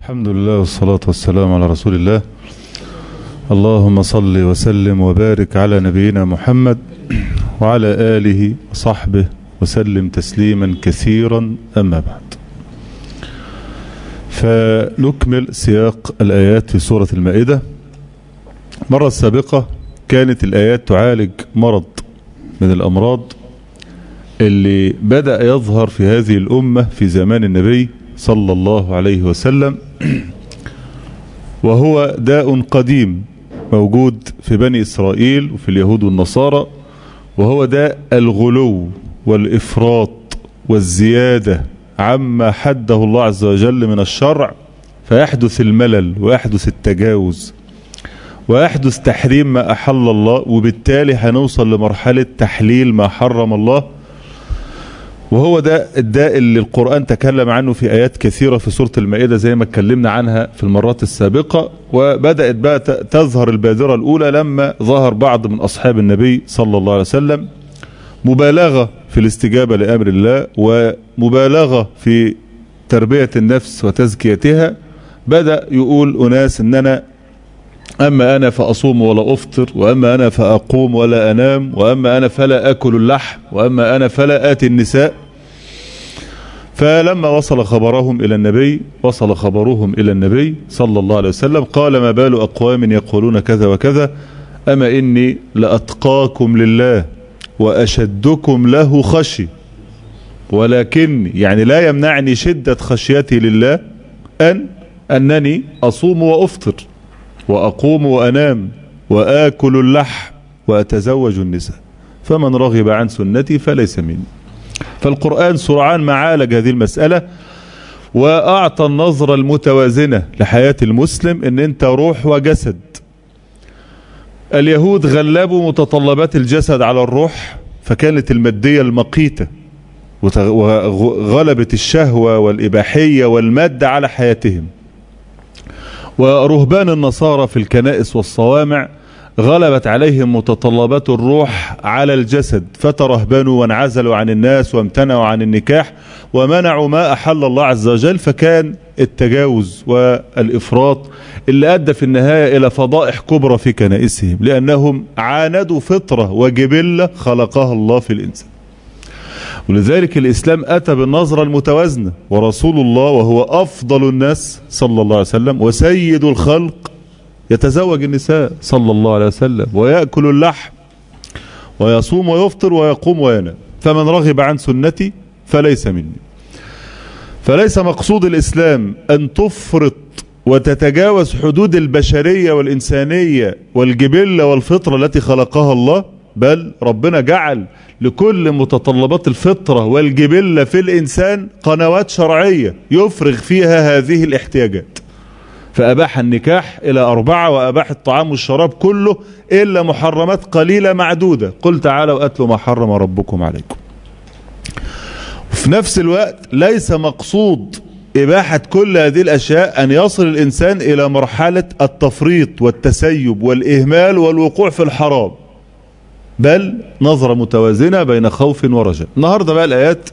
الحمد لله والصلاة والسلام على رسول الله اللهم صل وسلم وبارك على نبينا محمد وعلى آله وصحبه وسلم تسليما كثيرا أما بعد فنكمل سياق الآيات في سورة المائدة مرة السابقة كانت الآيات تعالج مرض من الأمراض اللي بدأ يظهر في هذه الأمة في زمان النبي صلى الله عليه وسلم وهو داء قديم موجود في بني إسرائيل وفي اليهود والنصارى وهو داء الغلو والإفراط والزيادة عما حده الله عز وجل من الشرع فيحدث الملل ويحدث التجاوز ويحدث تحريم ما أحل الله وبالتالي هنوصل لمرحلة تحليل ما حرم الله وهو ده الداء اللي القرآن تكلم عنه في آيات كثيرة في سورة المائدة زي ما اتكلمنا عنها في المرات السابقة وبدأت بقى تظهر البادرة الأولى لما ظهر بعض من أصحاب النبي صلى الله عليه وسلم مبالغة في الاستجابة لأمر الله ومبالغة في تربية النفس وتزكيتها بدأ يقول أناس أن أنا أما أنا فأصوم ولا أفطر وأما أنا فأقوم ولا أنام وأما أنا فلا أكل اللحم وأما أنا فلا آتي النساء فلما وصل خبرهم إلى النبي وصل خبرهم إلى النبي صلى الله عليه وسلم قال ما بال أقوام يقولون كذا وكذا أما إني لأتقاكم لله وأشدكم له خشي ولكن يعني لا يمنعني شدة خشيتي لله أن أنني أصوم وأفطر وأقوم وأنام وآكل اللحم وأتزوج النساء فمن رغب عن سنتي فليس مني فالقرآن سرعان ما عالج هذه المسألة وأعطى النظرة المتوازنة لحياة المسلم ان انت روح وجسد اليهود غلبوا متطلبات الجسد على الروح فكانت المادية المقيتة وغلبت الشهوة والإباحية والمادة على حياتهم ورهبان النصارى في الكنائس والصوامع غلبت عليهم متطلبات الروح على الجسد فترهبنوا وانعزلوا عن الناس وامتنعوا عن النكاح ومنعوا ما أحل الله عز وجل فكان التجاوز والإفراط اللي أدى في النهاية إلى فضائح كبرى في كنائسهم لأنهم عاندوا فطرة وجبلة خلقها الله في الإنسان ولذلك الإسلام أتى بالنظرة المتوازنة ورسول الله وهو أفضل الناس صلى الله عليه وسلم وسيد الخلق يتزوج النساء صلى الله عليه وسلم ويأكل اللحم ويصوم ويفطر ويقوم وينام فمن رغب عن سنتي فليس مني فليس مقصود الإسلام أن تفرط وتتجاوز حدود البشرية والإنسانية والجبلة والفطرة التي خلقها الله بل ربنا جعل لكل متطلبات الفطرة والجبلة في الإنسان قنوات شرعية يفرغ فيها هذه الاحتياجات فأباح النكاح إلى أربعة وأباح الطعام والشراب كله إلا محرمات قليلة معدودة قل تعالوا أتلوا ما حرم ربكم عليكم في نفس الوقت ليس مقصود إباحة كل هذه الأشياء أن يصل الإنسان إلى مرحلة التفريط والتسيب والإهمال والوقوع في الحرام بل نظرة متوازنة بين خوف ورجاء النهاردة بقى الآيات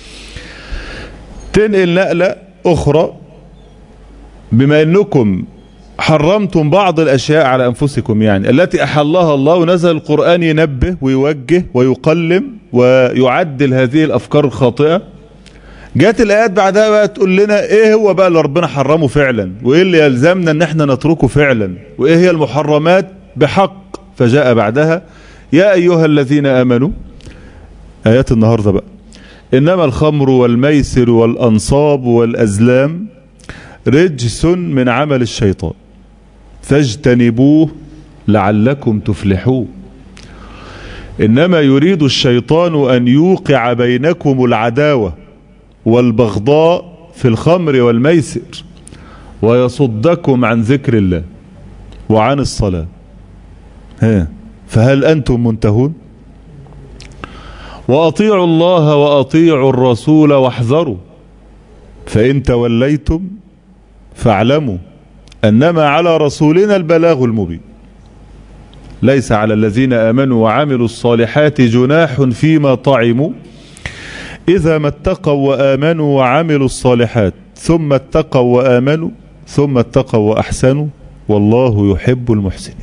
تنقل نقلة أخرى بما أنكم حرمتم بعض الأشياء على أنفسكم يعني التي أحلها الله ونزل القرآن ينبه ويوجه ويقلم ويعدل هذه الأفكار الخاطئة جات الآيات بعدها بقى تقول لنا إيه هو بقى اللي ربنا حرمه فعلا وإيه اللي يلزمنا أن احنا نتركه فعلا وإيه هي المحرمات بحق فجاء بعدها يا أيها الذين آمنوا آيات النهاردة بقى إنما الخمر والميسر والأنصاب والأزلام رجس من عمل الشيطان فاجتنبوه لعلكم تفلحون إنما يريد الشيطان أن يوقع بينكم العداوة والبغضاء في الخمر والميسر ويصدكم عن ذكر الله وعن الصلاة ها فهل أنتم منتهون وأطيعوا الله وأطيعوا الرسول واحذروا فإن توليتم فاعلموا أنما على رسولنا البلاغ المبين ليس على الذين آمنوا وعملوا الصالحات جناح فيما طعموا إذا ما اتقوا وآمنوا وعملوا الصالحات ثم اتقوا وآمنوا ثم اتقوا وأحسنوا والله يحب المحسنين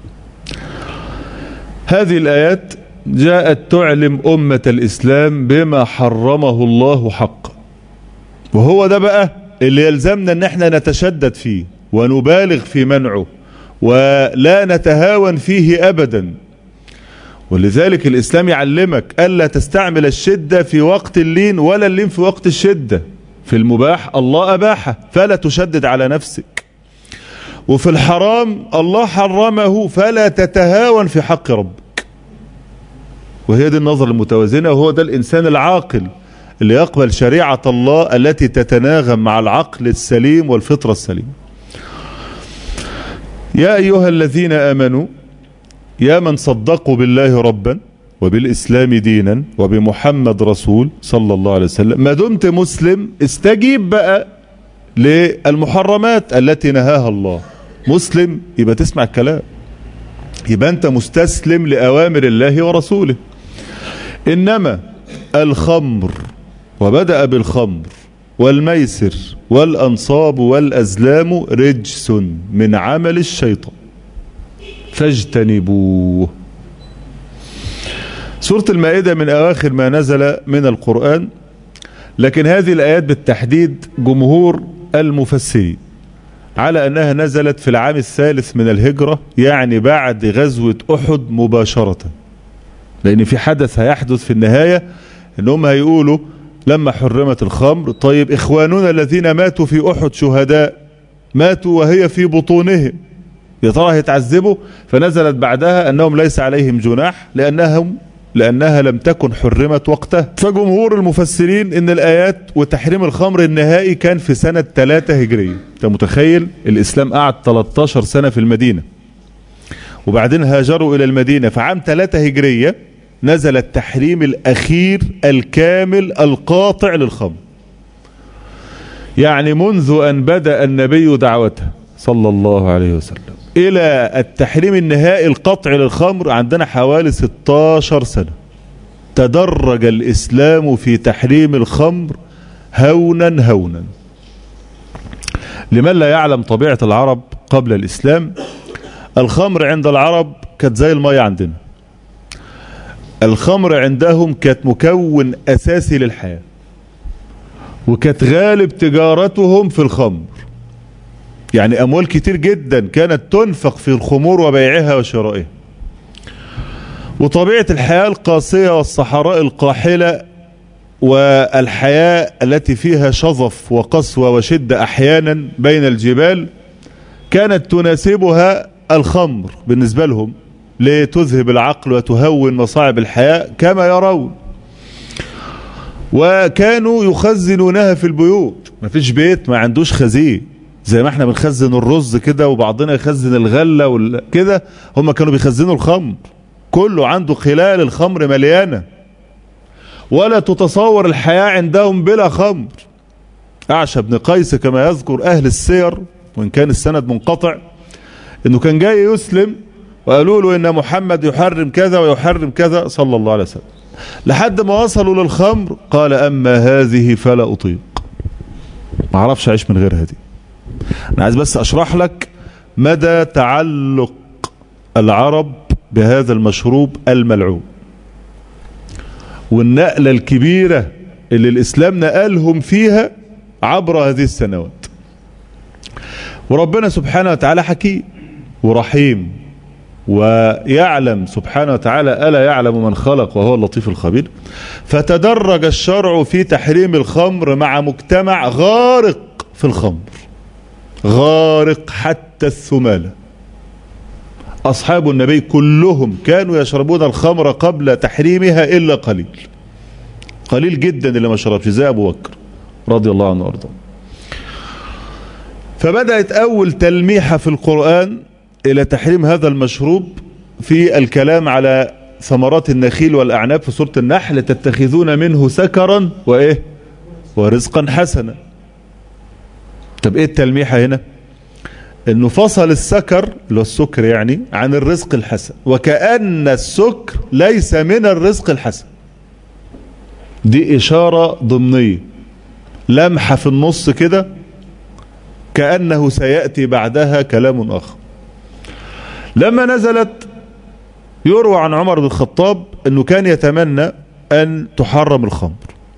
هذه الآيات جاءت تعلم أمة الإسلام بما حرمه الله حقا وهو ده بقى اللي يلزمنا ان احنا نتشدد فيه ونبالغ في منعه ولا نتهاون فيه أبدا ولذلك الإسلام يعلمك ألا تستعمل الشدة في وقت اللين ولا اللين في وقت الشدة في المباح الله أباحه فلا تشدد على نفسك وفي الحرام الله حرمه فلا تتهاون في حق ربك وهي دي النظر المتوازنة وهو ده الإنسان العاقل اللي يقبل شريعة الله التي تتناغم مع العقل السليم والفطرة السليمة يا أيها الذين آمنوا يا من صدقوا بالله ربا وبالإسلام دينا وبمحمد رسول صلى الله عليه وسلم ما دمت مسلم استجيب بقى للمحرمات التي نهاها الله مسلم يبقى تسمع الكلام يبقى أنت مستسلم لأوامر الله ورسوله إنما الخمر وبدأ بالخمر والميسر والأنصاب والأزلام رجس من عمل الشيطان فاجتنبوه سورة المائدة من أواخر ما نزل من القرآن لكن هذه الآيات بالتحديد جمهور المفسرين على أنها نزلت في العام الثالث من الهجرة يعني بعد غزوة أحد مباشرة لأن في حدث هيحدث في النهاية أنهم هيقولوا لما حرمت الخمر طيب إخواننا الذين ماتوا في أحد شهداء ماتوا وهي في بطونهم يا ترى هيتعذبوا فنزلت بعدها أنهم ليس عليهم جناح لأنهم لأنها لم تكن حرمت وقتها فجمهور المفسرين ان الآيات وتحريم الخمر النهائي كان في سنة 3 هجرية انت متخيل الإسلام قعد 13 سنة في المدينة وبعدين هاجروا إلى المدينة في عام 3 هجرية نزل التحريم الأخير الكامل القاطع للخمر يعني منذ أن بدأ النبي دعوته صلى الله عليه وسلم إلى التحريم النهائي القطع للخمر عندنا حوالي 16 سنة تدرج الإسلام في تحريم الخمر هونا هونا لمن لا يعلم طبيعة العرب قبل الإسلام الخمر عند العرب كانت زي المية عندنا الخمر عندهم كانت مكون أساسي للحياة وكانت غالب تجارتهم في الخمر يعني أموال كتير جدا كانت تنفق في الخمور وبيعها وشرائها وطبيعة الحياة القاسية والصحراء القاحلة والحياة التي فيها شظف وقسوة وشدة أحيانا بين الجبال كانت تناسبها الخمر بالنسبة لهم لتذهب العقل وتهون مصاعب الحياة كما يرون وكانوا يخزنونها في البيوت ما فيش بيت ما عندوش خزين زي ما احنا بنخزن الرز كده وبعضنا يخزن الغلة وال... كده هم كانوا بيخزنوا الخمر كله عنده خلال الخمر مليانة ولا تتصور الحياة عندهم بلا خمر أعشى بن قيس كما يذكر أهل السير وإن كان السند منقطع إنه كان جاي يسلم وقالوا له إن محمد يحرم كذا ويحرم كذا صلى الله عليه وسلم لحد ما وصلوا للخمر قال أما هذه فلا أطيق ما اعرفش أعيش من غيرها دي أنا عايز بس أشرح لك مدى تعلق العرب بهذا المشروب الملعون والنقلة الكبيرة اللي الإسلام نقلهم فيها عبر هذه السنوات وربنا سبحانه وتعالى حكيم ورحيم ويعلم سبحانه وتعالى ألا يعلم من خلق وهو اللطيف الخبير فتدرج الشرع في تحريم الخمر مع مجتمع غارق في الخمر غارق حتى الثمالة أصحاب النبي كلهم كانوا يشربون الخمر قبل تحريمها إلا قليل قليل جدا اللي ما شربش زي أبو بكر رضي الله عنه وارضاه فبدأت أول تلميحة في القرآن إلى تحريم هذا المشروب في الكلام على ثمرات النخيل والأعناب في سورة النحل تتخذون منه سكرا وإيه ورزقا حسنا طب إيه التلميحة هنا انه فصل السكر اللي هو السكر يعني عن الرزق الحسن وكأن السكر ليس من الرزق الحسن دي اشارة ضمنية لمحة في النص كده كأنه سيأتي بعدها كلام آخر لما نزلت يروى عن عمر بن الخطاب أنه كان يتمنى أن تحرم الخمر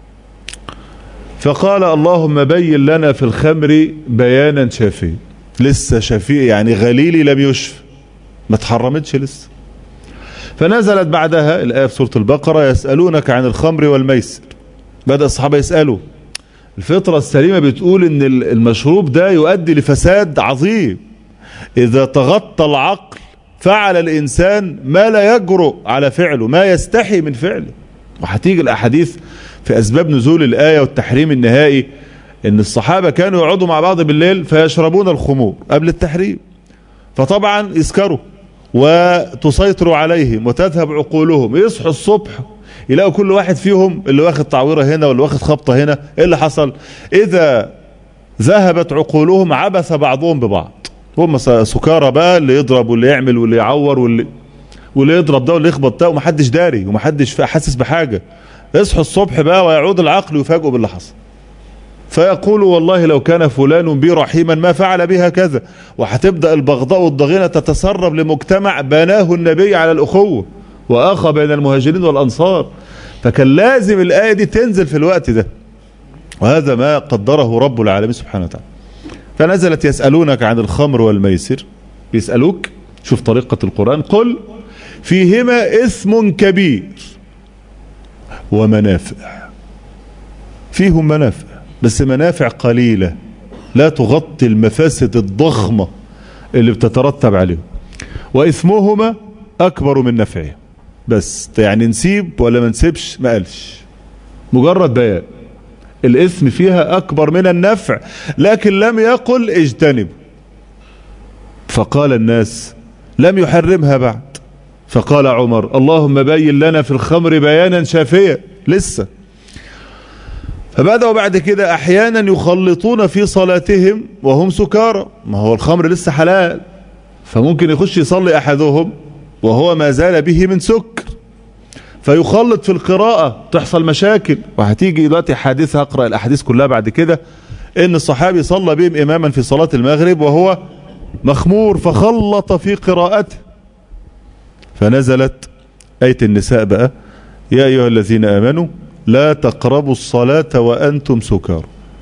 فقال اللهم بين لنا في الخمر بيانا شافيا لسه شفيع يعني غليلي لم يشف ما تحرمتش لسه فنزلت بعدها الآية في سورة البقرة يسألونك عن الخمر والميسر بدأ الصحابة يسألوا الفطرة السليمة بتقول ان المشروب ده يؤدي لفساد عظيم اذا تغطى العقل فعل الانسان ما لا يجرؤ على فعله ما يستحي من فعله وهتيجي الاحاديث في اسباب نزول الايه والتحريم النهائي ان الصحابه كانوا يقعدوا مع بعض بالليل فيشربون الخمور قبل التحريم فطبعا يسكروا وتسيطر عليهم وتذهب عقولهم يصحوا الصبح يلاقوا كل واحد فيهم اللي واخد تعويره هنا واللي واخد خبطه هنا ايه اللي حصل اذا ذهبت عقولهم عبث بعضهم ببعض هم سكارى بقى اللي يضرب واللي يعمل واللي يعور واللي واللي يضرب ده واللي يخبط ده ومحدش داري ومحدش حاسس بحاجه يصحوا الصبح بقى ويعود العقل ويفاجئوا باللي حصل فيقول والله لو كان فلان بي رحيما ما فعل بها كذا وهتبدأ البغضاء والضغينة تتسرب لمجتمع بناه النبي على الأخوة وآخى بين المهاجرين والأنصار فكان لازم الآية دي تنزل في الوقت ده وهذا ما قدره رب العالمين سبحانه وتعالى فنزلت يسألونك عن الخمر والميسر بيسألوك شوف طريقة القرآن قل فيهما إثم كبير ومنافع فيهم منافع بس منافع قليلة لا تغطي المفاسد الضخمة اللي بتترتب عليهم وإثمهما أكبر من نفعه بس يعني نسيب ولا ما نسيبش ما قالش مجرد بيان الإثم فيها أكبر من النفع لكن لم يقل اجتنب فقال الناس لم يحرمها بعد فقال عمر اللهم بين لنا في الخمر بيانا شافيا لسه فبدأوا بعد كده أحيانا يخلطون في صلاتهم وهم سكارى ما هو الخمر لسه حلال فممكن يخش يصلي أحدهم وهو ما زال به من سكر فيخلط في القراءة تحصل مشاكل وهتيجي دلوقتي حادثة هقرأ الأحاديث كلها بعد كده إن الصحابي صلى بهم إماما في صلاة المغرب وهو مخمور فخلط في قراءته فنزلت آية النساء بقى يا أيها الذين آمنوا لا تقربوا الصلاة وأنتم سكار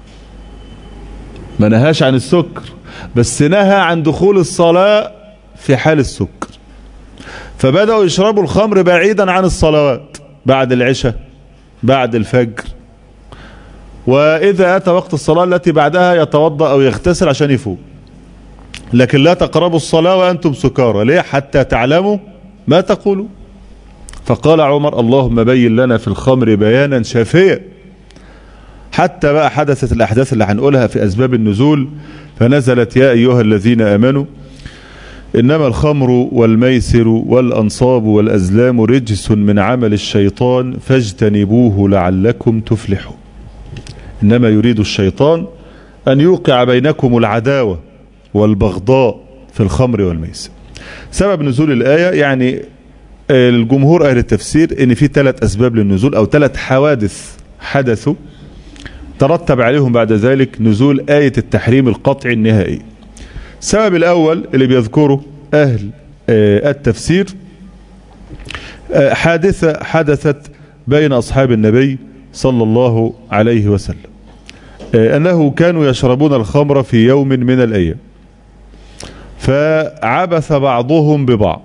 ما نهاش عن السكر بس نهى عن دخول الصلاة في حال السكر فبدأوا يشربوا الخمر بعيدا عن الصلوات بعد العشاء بعد الفجر وإذا أتى وقت الصلاة التي بعدها يتوضأ أو يغتسل عشان يفوق لكن لا تقربوا الصلاة وأنتم سكارى ليه حتى تعلموا ما تقولوا فقال عمر اللهم بين لنا في الخمر بيانا شافيا حتى بقى حدثت الأحداث اللي هنقولها في أسباب النزول فنزلت يا أيها الذين آمنوا إنما الخمر والميسر والأنصاب والأزلام رجس من عمل الشيطان فاجتنبوه لعلكم تفلحون إنما يريد الشيطان أن يوقع بينكم العداوة والبغضاء في الخمر والميسر سبب نزول الآية يعني الجمهور أهل التفسير إن في ثلاث أسباب للنزول أو ثلاث حوادث حدثوا ترتب عليهم بعد ذلك نزول آية التحريم القطعي النهائي السبب الأول اللي بيذكره أهل التفسير حادثة حدثت بين أصحاب النبي صلى الله عليه وسلم أنه كانوا يشربون الخمر في يوم من الأيام فعبث بعضهم ببعض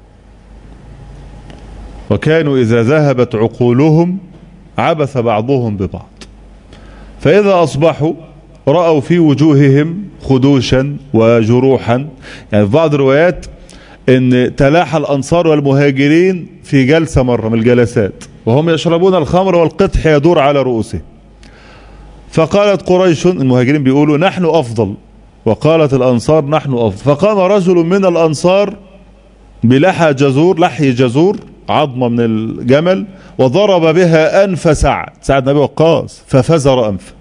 وكانوا إذا ذهبت عقولهم عبث بعضهم ببعض فإذا أصبحوا رأوا في وجوههم خدوشا وجروحا يعني في بعض الروايات ان تلاحى الأنصار والمهاجرين في جلسة مرة من الجلسات وهم يشربون الخمر والقطح يدور على رؤوسهم فقالت قريش المهاجرين بيقولوا نحن أفضل وقالت الأنصار نحن أفضل فقام رجل من الأنصار بلحى جزور لحي جزور عظمة من الجمل وضرب بها أنف سعد سعد نبي وقاص ففزر أنفه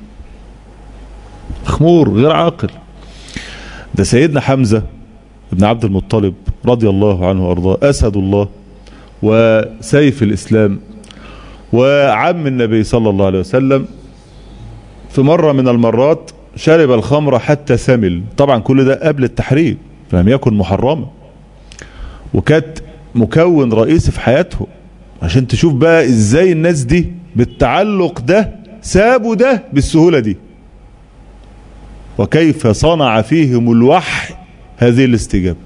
خمور غير عاقل ده سيدنا حمزة ابن عبد المطلب رضي الله عنه وارضاه أسد الله وسيف الإسلام وعم النبي صلى الله عليه وسلم في مرة من المرات شرب الخمر حتى ثمل طبعا كل ده قبل التحريم فلم يكن محرما وكانت مكون رئيسي في حياتهم عشان تشوف بقى ازاي الناس دي بالتعلق ده سابوا ده بالسهولة دي وكيف صنع فيهم الوحي هذه الاستجابة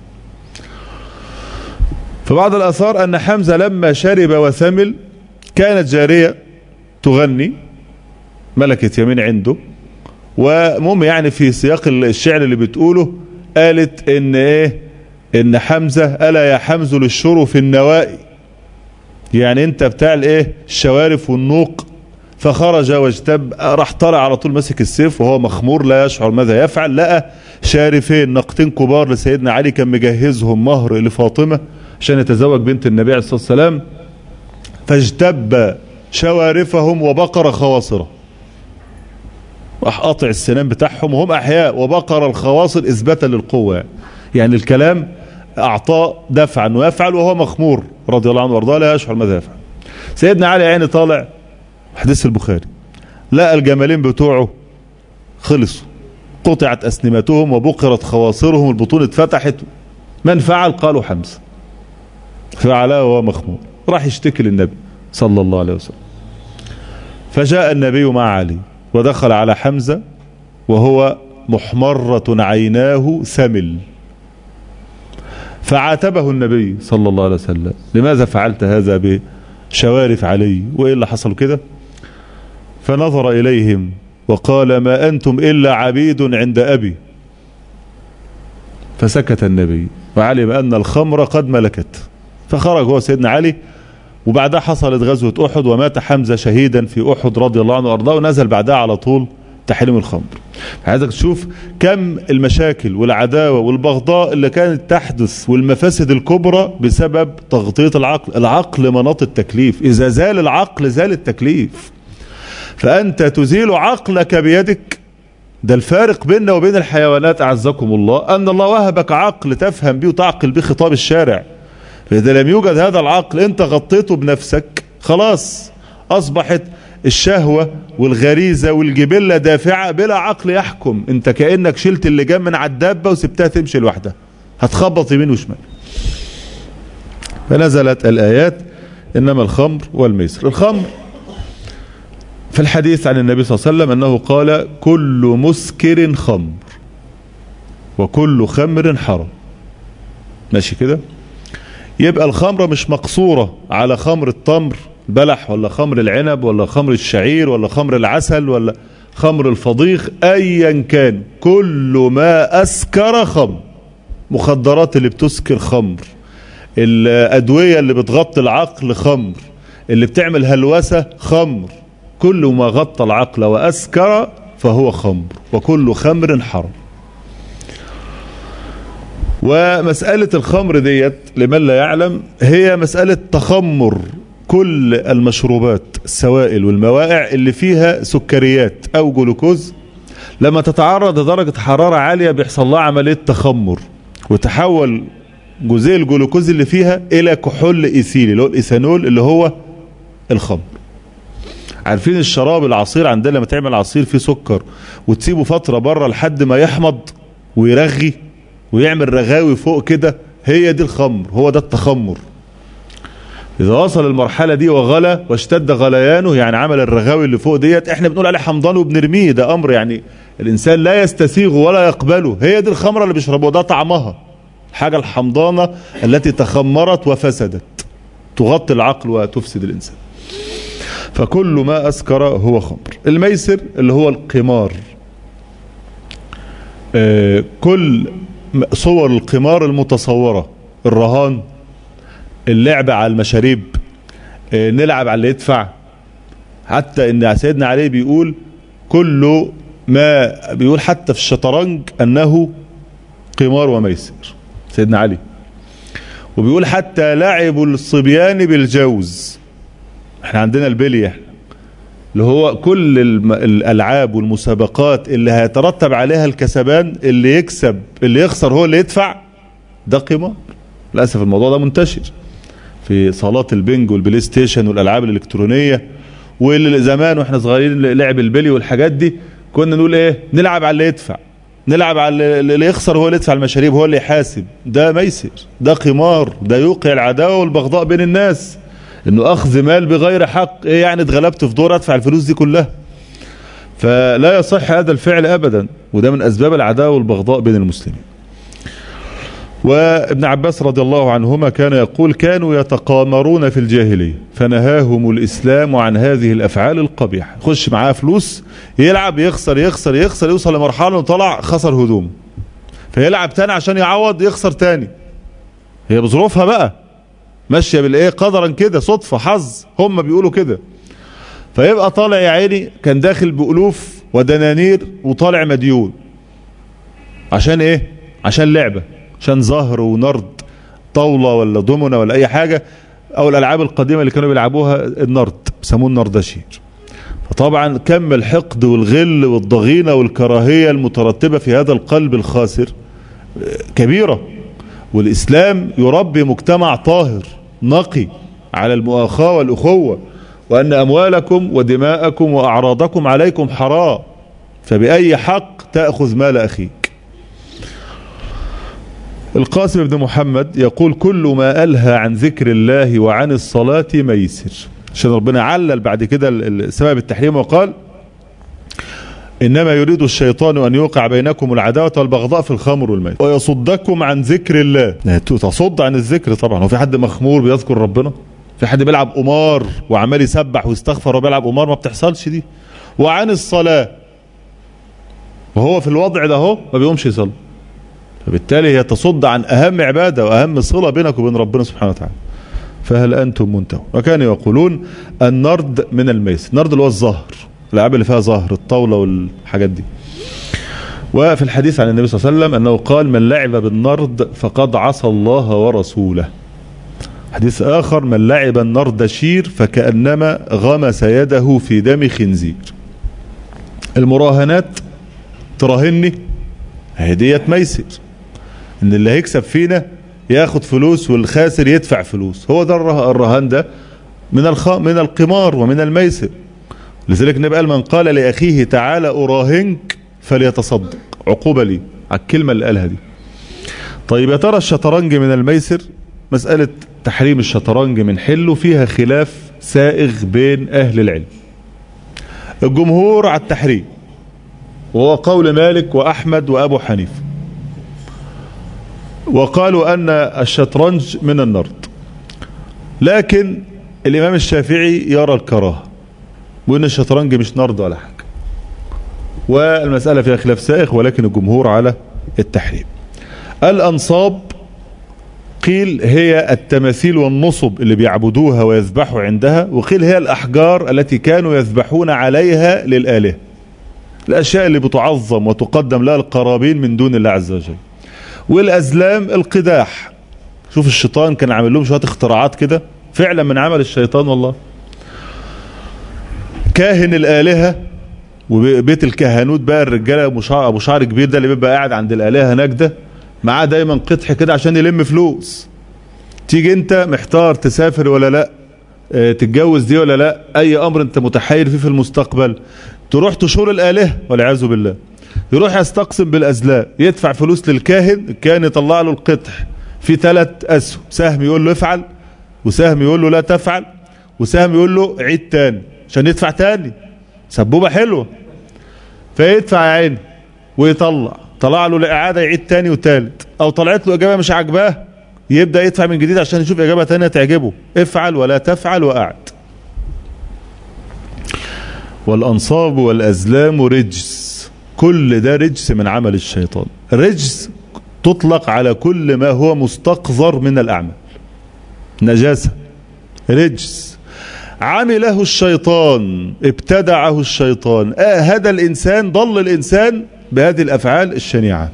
فبعض الأثار أن حمزة لما شرب وثمل كانت جارية تغني ملكة يمين عنده ومهم يعني في سياق الشعر اللي بتقوله قالت ان ايه ان حمزة ألا يا حمز للشرو في النوائي يعني انت بتاع الايه الشوارف والنوق فخرج واجتب راح طالع على طول ماسك السيف وهو مخمور لا يشعر ماذا يفعل لقى شارفين نقطين كبار لسيدنا علي كان مجهزهم مهر لفاطمة عشان يتزوج بنت النبي عليه الصلاة والسلام فاجتب شوارفهم وبقر خواصره راح قاطع السنان بتاعهم وهم احياء وبقر الخواصر اثباتا للقوه يعني الكلام اعطاه دفعا ويفعل وهو مخمور رضي الله عنه وارضاه لا يشعر ماذا يفعل سيدنا علي عيني طالع حديث البخاري لقى الجمالين بتوعه خلصوا قطعت اسنمتهم وبقرت خواصرهم البطون اتفتحت من فعل قالوا حمزه فعلاه وهو مخمور راح يشتكي للنبي صلى الله عليه وسلم فجاء النبي مع علي ودخل على حمزة وهو محمرة عيناه ثمل فعاتبه النبي صلى الله عليه وسلم لماذا فعلت هذا بشوارف علي وإيه اللي حصل كده فنظر إليهم وقال ما أنتم إلا عبيد عند أبي فسكت النبي وعلم أن الخمر قد ملكت فخرج هو سيدنا علي وبعدها حصلت غزوة أحد ومات حمزة شهيدا في أحد رضي الله عنه وأرضاه ونزل بعدها على طول تحريم الخمر عايزك تشوف كم المشاكل والعداوة والبغضاء اللي كانت تحدث والمفاسد الكبرى بسبب تغطية العقل العقل مناط التكليف إذا زال العقل زال التكليف فأنت تزيل عقلك بيدك ده الفارق بيننا وبين الحيوانات أعزكم الله أن الله وهبك عقل تفهم به وتعقل به خطاب الشارع فإذا لم يوجد هذا العقل أنت غطيته بنفسك خلاص أصبحت الشهوة والغريزة والجبلة دافعة بلا عقل يحكم انت كأنك شلت اللجام من على الدابة وسبتها تمشي لوحدها هتخبط يمين وشمال فنزلت الآيات إنما الخمر والميسر الخمر في الحديث عن النبي صلى الله عليه وسلم أنه قال كل مسكر خمر وكل خمر حرام ماشي كده يبقى الخمرة مش مقصورة على خمر التمر بلح ولا خمر العنب ولا خمر الشعير ولا خمر العسل ولا خمر الفضيخ ايا كان كل ما اسكر خمر مخدرات اللي بتسكر خمر الادوية اللي بتغطي العقل خمر اللي بتعمل هلوسة خمر كل ما غطى العقل واسكر فهو خمر وكل خمر حرام ومسألة الخمر ديت لمن لا يعلم هي مسألة تخمر كل المشروبات السوائل والموائع اللي فيها سكريات او جلوكوز لما تتعرض لدرجة حرارة عالية بيحصل لها عملية تخمر وتحول جزيء الجلوكوز اللي فيها الى كحول ايثيلي اللي هو الايثانول اللي هو الخمر عارفين الشراب العصير عندنا لما تعمل عصير فيه سكر وتسيبه فترة بره لحد ما يحمض ويرغي ويعمل رغاوي فوق كده هي دي الخمر هو ده التخمر إذا وصل المرحلة دي وغلى واشتد غليانه يعني عمل الرغاوي اللي فوق ديت احنا بنقول عليه حمضان وبنرميه ده أمر يعني الإنسان لا يستسيغه ولا يقبله هي دي الخمرة اللي بيشربوها ده طعمها الحاجة الحمضانة التي تخمرت وفسدت تغطي العقل وتفسد الإنسان فكل ما أسكر هو خمر الميسر اللي هو القمار آه كل صور القمار المتصورة الرهان اللعب على المشاريب آه نلعب على اللي يدفع حتى ان سيدنا علي بيقول كل ما بيقول حتى في الشطرنج انه قمار وميسر سيدنا علي وبيقول حتى لعب الصبيان بالجوز احنا عندنا البلية اللي هو كل الالعاب والمسابقات اللي هيترتب عليها الكسبان اللي يكسب اللي يخسر هو اللي يدفع ده قمار للاسف الموضوع ده منتشر في صالات البنج والبلاي ستيشن والالعاب الالكترونيه واللي زمان واحنا صغيرين لعب البلي والحاجات دي كنا نقول ايه نلعب على اللي يدفع نلعب على اللي يخسر هو اللي يدفع المشاريب هو اللي يحاسب ده ميسر ده قمار ده يوقع العداوة والبغضاء بين الناس انه اخذ مال بغير حق ايه يعني اتغلبت في دور ادفع الفلوس دي كلها فلا يصح هذا الفعل ابدا وده من اسباب العداوة والبغضاء بين المسلمين وابن عباس رضي الله عنهما كان يقول كانوا يتقامرون في الجاهلية فنهاهم الإسلام عن هذه الأفعال القبيحة خش معاه فلوس يلعب يخسر يخسر يخسر يوصل لمرحلة انه طلع خسر هدوم فيلعب تاني عشان يعوض يخسر تاني هي بظروفها بقى ماشية بالايه قدرا كده صدفة حظ هم بيقولوا كده فيبقى طالع يا عيني كان داخل بألوف ودنانير وطالع مديون عشان ايه عشان لعبة عشان زهر ونرد طاولة ولا دومنة ولا اي حاجة او الالعاب القديمة اللي كانوا بيلعبوها النرد بيسموه النردشير فطبعا كم الحقد والغل والضغينة والكراهية المترتبة في هذا القلب الخاسر كبيرة والإسلام يربي مجتمع طاهر نقي على المؤاخاة والأخوة وأن أموالكم ودماءكم وأعراضكم عليكم حرام فبأي حق تأخذ مال أخيك القاسم بن محمد يقول كل ما ألهى عن ذكر الله وعن الصلاة ميسر عشان ربنا علل بعد كده سبب التحريم وقال إنما يريد الشيطان أن يوقع بينكم العداوة والبغضاء في الخمر والميت ويصدكم عن ذكر الله تصد عن الذكر طبعا هو في حد مخمور بيذكر ربنا في حد بيلعب قمار وعمال يسبح ويستغفر وبيلعب قمار ما بتحصلش دي وعن الصلاة وهو في الوضع ده هو ما بيقومش يصلي فبالتالي هي تصد عن أهم عبادة وأهم صلة بينك وبين ربنا سبحانه وتعالى فهل أنتم منتهون وكانوا يقولون النرد من الميس النرد اللي هو الظهر الألعاب اللي فيها ظهر الطاولة والحاجات دي وفي الحديث عن النبي صلى الله عليه وسلم أنه قال من لعب بالنرد فقد عصى الله ورسوله حديث آخر من لعب النرد شير فكأنما غمس يده في دم خنزير المراهنات تراهني هدية ميسر ان اللي هيكسب فينا ياخد فلوس والخاسر يدفع فلوس هو ده الرهان ده من الخ... من القمار ومن الميسر لذلك النبي قال من قال لاخيه تعالى اراهنك فليتصدق عقوبه لي على الكلمه اللي قالها دي طيب يا ترى الشطرنج من الميسر مساله تحريم الشطرنج من حله فيها خلاف سائغ بين اهل العلم الجمهور على التحريم وهو قول مالك واحمد وابو حنيفه وقالوا أن الشطرنج من النرد لكن الإمام الشافعي يرى الكراهة وأن الشطرنج مش نرد ولا حاجة والمسألة فيها خلاف سائغ ولكن الجمهور على التحريم الأنصاب قيل هي التماثيل والنصب اللي بيعبدوها ويذبحوا عندها وقيل هي الأحجار التي كانوا يذبحون عليها للآلهة الأشياء اللي بتعظم وتقدم لها القرابين من دون الله عز وجل والأزلام القداح شوف الشيطان كان عامل لهم شوية اختراعات كده فعلا من عمل الشيطان والله كاهن الآلهة وبيت الكهنوت بقى الرجالة ابو شعر, أبو شعر كبير ده اللي بيبقى قاعد عند الآلهة هناك ده معاه دايما قطح كده عشان يلم فلوس تيجي انت محتار تسافر ولا لا اه تتجوز دي ولا لا اي امر انت متحير فيه في المستقبل تروح تشور الآلهة والعياذ بالله يروح يستقسم بالأزلاء يدفع فلوس للكاهن الكاهن يطلع له القطح في ثلاث أسهم سهم يقول له افعل وسهم يقول له لا تفعل وسهم يقول له عيد تاني عشان يدفع تاني سبوبة حلوة فيدفع يا عيني ويطلع طلع له الإعادة يعيد تاني وتالت أو طلعت له إجابة مش عاجباه يبدأ يدفع من جديد عشان يشوف إجابة تانية تعجبه افعل ولا تفعل وقعد والأنصاب والأزلام رجس كل ده رجس من عمل الشيطان رجس تطلق على كل ما هو مستقذر من الأعمال نجاسة رجس عمله الشيطان ابتدعه الشيطان آه هذا الإنسان ضل الإنسان بهذه الأفعال الشنيعة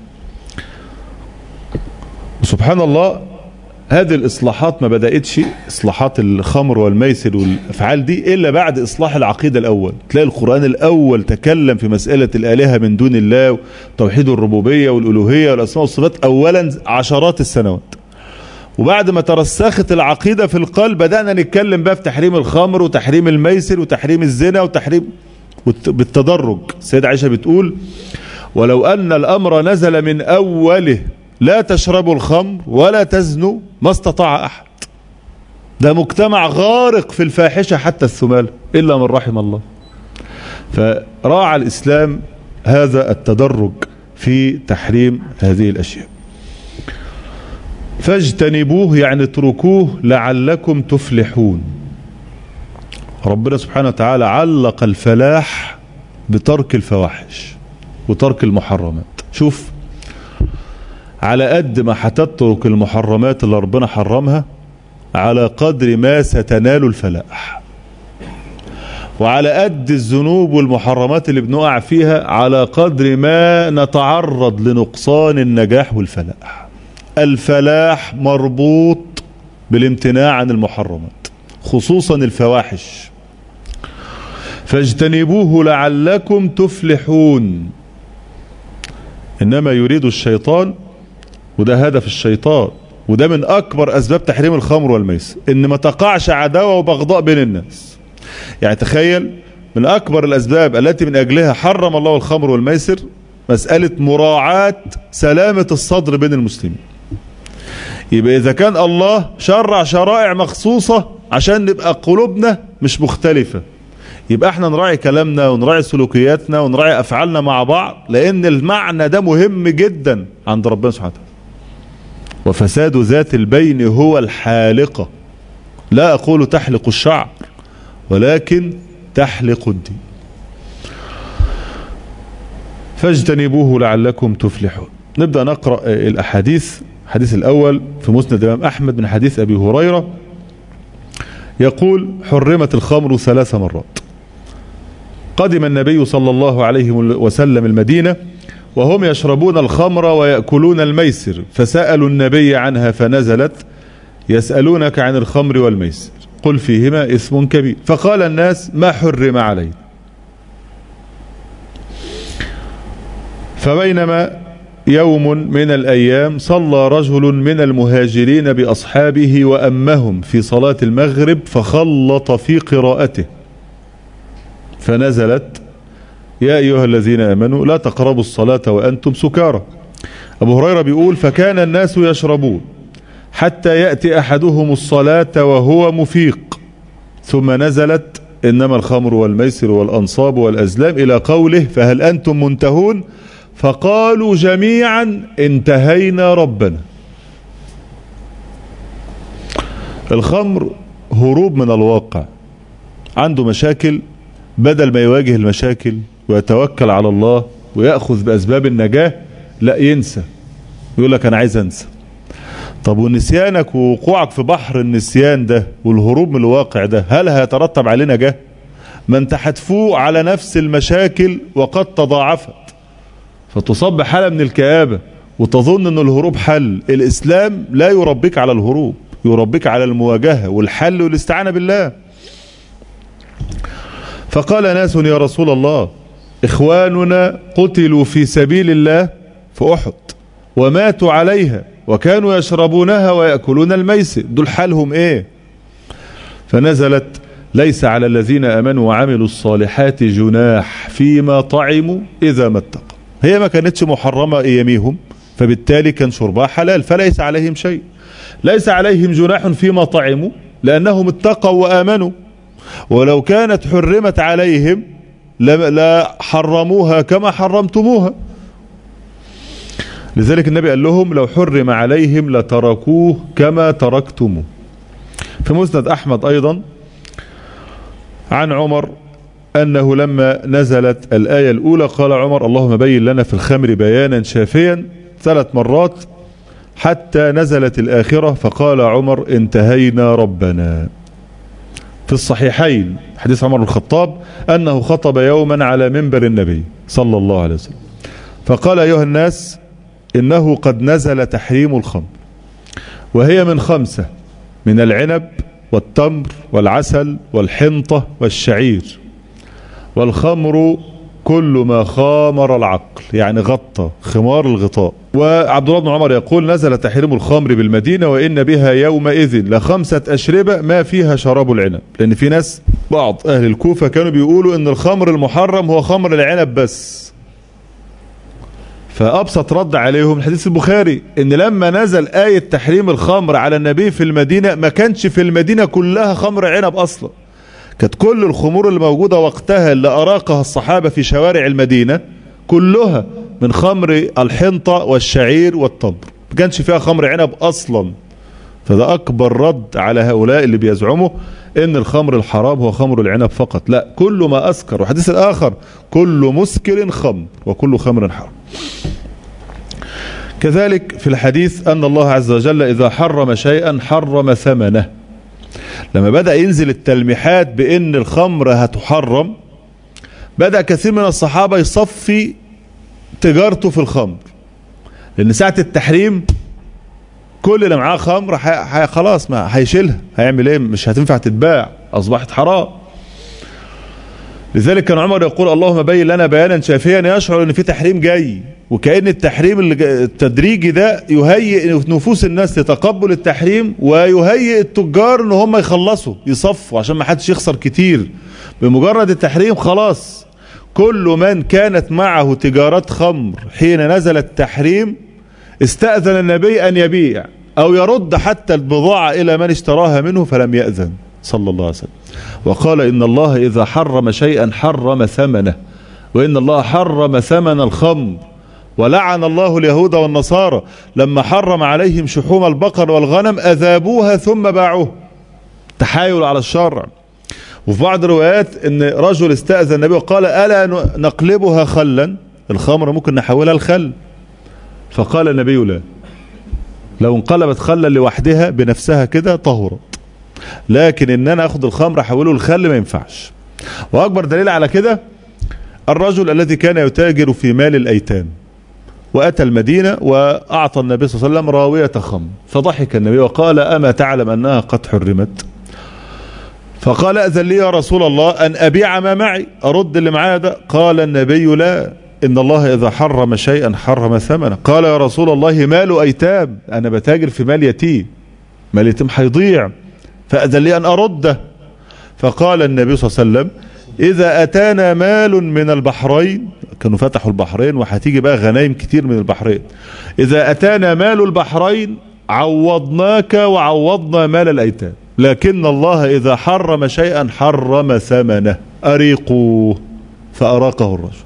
وسبحان الله هذه الإصلاحات ما بدأتش إصلاحات الخمر والميسر والأفعال دي إلا بعد إصلاح العقيدة الأول تلاقي القرآن الأول تكلم في مسألة الآلهة من دون الله توحيد الربوبية والألوهية والأسماء والصفات أولا عشرات السنوات وبعد ما ترسخت العقيدة في القلب بدأنا نتكلم بقى في تحريم الخمر وتحريم الميسر وتحريم الزنا وتحريم بالتدرج السيدة عائشة بتقول ولو أن الأمر نزل من أوله لا تشربوا الخمر ولا تزنوا ما استطاع أحد ده مجتمع غارق في الفاحشة حتى الثمال إلا من رحم الله فراعى الإسلام هذا التدرج في تحريم هذه الأشياء فاجتنبوه يعني اتركوه لعلكم تفلحون ربنا سبحانه وتعالى علق الفلاح بترك الفواحش وترك المحرمات شوف على قد ما هتترك المحرمات اللي ربنا حرمها على قدر ما ستنال الفلاح وعلى قد الذنوب والمحرمات اللي بنقع فيها على قدر ما نتعرض لنقصان النجاح والفلاح الفلاح مربوط بالامتناع عن المحرمات خصوصا الفواحش فاجتنبوه لعلكم تفلحون انما يريد الشيطان وده هدف الشيطان وده من اكبر اسباب تحريم الخمر والميسر ان ما تقعش عداوه وبغضاء بين الناس يعني تخيل من اكبر الاسباب التي من اجلها حرم الله الخمر والميسر مساله مراعاه سلامه الصدر بين المسلمين يبقى اذا كان الله شرع شرائع مخصوصه عشان نبقى قلوبنا مش مختلفه يبقى احنا نراعي كلامنا ونراعي سلوكياتنا ونراعي افعالنا مع بعض لان المعنى ده مهم جدا عند ربنا سبحانه وتعالى وفساد ذات البين هو الحالقة لا اقول تحلق الشعر ولكن تحلق الدين فاجتنبوه لعلكم تفلحون نبدأ نقرأ الأحاديث الحديث الأول في مسند الإمام أحمد من حديث أبي هريرة يقول حرمت الخمر ثلاث مرات قدم النبي صلى الله عليه وسلم المدينة وهم يشربون الخمر ويأكلون الميسر فسألوا النبي عنها فنزلت يسألونك عن الخمر والميسر قل فيهما اسم كبير فقال الناس ما حرم عليه فبينما يوم من الأيام صلى رجل من المهاجرين بأصحابه وأمهم في صلاة المغرب فخلط في قراءته فنزلت يا أيها الذين آمنوا لا تقربوا الصلاة وأنتم سكارى أبو هريرة بيقول فكان الناس يشربون حتى يأتي أحدهم الصلاة وهو مفيق ثم نزلت إنما الخمر والميسر والأنصاب والأزلام إلى قوله فهل أنتم منتهون فقالوا جميعا انتهينا ربنا الخمر هروب من الواقع عنده مشاكل بدل ما يواجه المشاكل ويتوكل على الله ويأخذ بأسباب النجاة لا ينسى يقول لك أنا عايز أنسى طب ونسيانك ووقوعك في بحر النسيان ده والهروب من الواقع ده هل هيترتب عليه نجاة ما انت هتفوق على نفس المشاكل وقد تضاعفت فتصاب بحالة من الكآبة وتظن ان الهروب حل الاسلام لا يربيك على الهروب يربيك على المواجهة والحل والاستعانة بالله فقال ناس يا رسول الله إخواننا قتلوا في سبيل الله في أحد وماتوا عليها وكانوا يشربونها ويأكلون الميسر دول حالهم إيه فنزلت ليس على الذين أمنوا وعملوا الصالحات جناح فيما طعموا إذا ما اتقوا هي ما كانتش محرمة أياميهم فبالتالي كان شربها حلال فليس عليهم شيء ليس عليهم جناح فيما طعموا لأنهم اتقوا وآمنوا ولو كانت حرمت عليهم لا حرموها كما حرمتموها لذلك النبي قال لهم لو حرم عليهم لتركوه كما تركتموه في مسند أحمد أيضا عن عمر أنه لما نزلت الآية الأولى قال عمر اللهم بين لنا في الخمر بيانا شافيا ثلاث مرات حتى نزلت الآخرة فقال عمر انتهينا ربنا في الصحيحين حديث عمر بن الخطاب أنه خطب يوما على منبر النبي صلى الله عليه وسلم فقال أيها الناس إنه قد نزل تحريم الخمر وهي من خمسة من العنب والتمر والعسل والحنطة والشعير والخمر كل ما خامر العقل يعني غطى خمار الغطاء وعبد الله بن عمر يقول نزل تحريم الخمر بالمدينة وإن بها يومئذ لخمسة أشربة ما فيها شراب العنب لأن في ناس بعض أهل الكوفة كانوا بيقولوا إن الخمر المحرم هو خمر العنب بس فأبسط رد عليهم الحديث البخاري إن لما نزل آية تحريم الخمر على النبي في المدينة ما كانش في المدينة كلها خمر عنب أصلا كانت كل الخمور الموجودة وقتها اللي أراقها الصحابة في شوارع المدينة كلها من خمر الحنطة والشعير والتمر ما كانش فيها خمر عنب أصلا فده أكبر رد على هؤلاء اللي بيزعموا إن الخمر الحرام هو خمر العنب فقط لا كل ما أسكر وحديث الآخر كل مسكر خمر وكل خمر حرام كذلك في الحديث أن الله عز وجل إذا حرم شيئا حرم ثمنه لما بدأ ينزل التلميحات بأن الخمر هتحرم بدأ كثير من الصحابة يصفي تجارته في الخمر لأن ساعة التحريم كل اللي معاه خمر حي... حي... خلاص ما هيشيلها هيعمل ايه مش هتنفع تتباع اصبحت حرام لذلك كان عمر يقول اللهم بين لنا بيانا شافيا يشعر ان في تحريم جاي وكأن التحريم التدريجي ده يهيئ نفوس الناس لتقبل التحريم ويهيئ التجار ان هم يخلصوا يصفوا عشان ما حدش يخسر كتير بمجرد التحريم خلاص كل من كانت معه تجارات خمر حين نزل التحريم استأذن النبي أن يبيع أو يرد حتى البضاعة إلى من اشتراها منه فلم يأذن صلى الله عليه وسلم وقال إن الله إذا حرم شيئا حرم ثمنه وإن الله حرم ثمن الخمر ولعن الله اليهود والنصارى لما حرم عليهم شحوم البقر والغنم أذابوها ثم باعوه تحايل على الشرع وفي بعض الروايات ان رجل استأذن النبي وقال ألا نقلبها خلا الخمر ممكن نحولها لخل فقال النبي لا لو انقلبت خلا لوحدها بنفسها كده طهرت لكن ان انا اخد الخمر احوله لخل ما ينفعش واكبر دليل على كده الرجل الذي كان يتاجر في مال الايتام واتى المدينه واعطى النبي صلى الله عليه وسلم راويه خمر فضحك النبي وقال اما تعلم انها قد حرمت فقال اذن لي يا رسول الله ان ابيع ما معي ارد اللي معايا ده قال النبي لا إن الله إذا حرم شيئا حرم ثمنه قال يا رسول الله مال أيتام أنا بتاجر في مال يتيم مال يتيم هيضيع فأذن لي أن أرده فقال النبي صلى الله عليه وسلم إذا أتانا مال من البحرين كانوا فتحوا البحرين وهتيجي بقى غنايم كتير من البحرين إذا أتانا مال البحرين عوضناك وعوضنا مال الأيتام لكن الله إذا حرم شيئا حرم ثمنه أريقوه فأراقه الرجل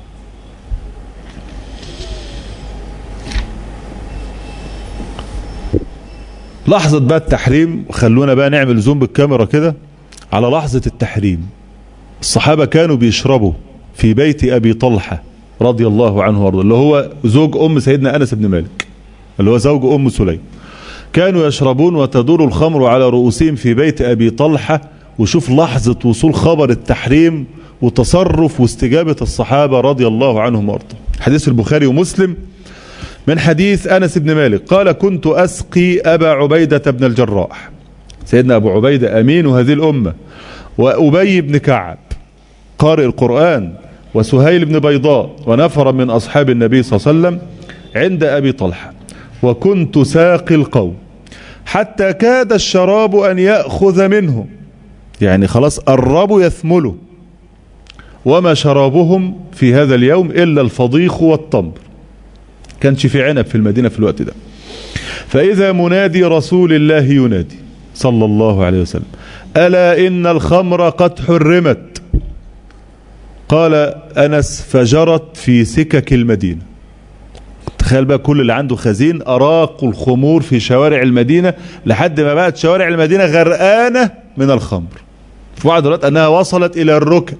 لحظة بقى التحريم خلونا بقى نعمل زوم بالكاميرا كده على لحظة التحريم الصحابة كانوا بيشربوا في بيت أبي طلحة رضي الله عنه وارضاه اللي هو زوج أم سيدنا أنس بن مالك اللي هو زوج أم سليم كانوا يشربون وتدور الخمر على رؤوسهم في بيت أبي طلحة وشوف لحظة وصول خبر التحريم وتصرف واستجابة الصحابة رضي الله عنهم وارضاه حديث البخاري ومسلم من حديث أنس بن مالك قال كنت أسقي أبا عبيدة بن الجراح سيدنا أبو عبيدة أمين هذه الأمة وأبي بن كعب قارئ القرآن وسهيل بن بيضاء ونفر من أصحاب النبي صلى الله عليه وسلم عند أبي طلحة وكنت ساقي القوم حتى كاد الشراب أن يأخذ منه يعني خلاص قربوا يثملوا وما شرابهم في هذا اليوم إلا الفضيخ والتمر كانش في عنب في المدينة في الوقت ده فإذا منادي رسول الله ينادي صلى الله عليه وسلم ألا إن الخمر قد حرمت قال أنس فجرت في سكك المدينة تخيل بقى كل اللي عنده خزين أراقوا الخمور في شوارع المدينة لحد ما بقت شوارع المدينة غرقانة من الخمر في بعض الوقت أنها وصلت إلى الركب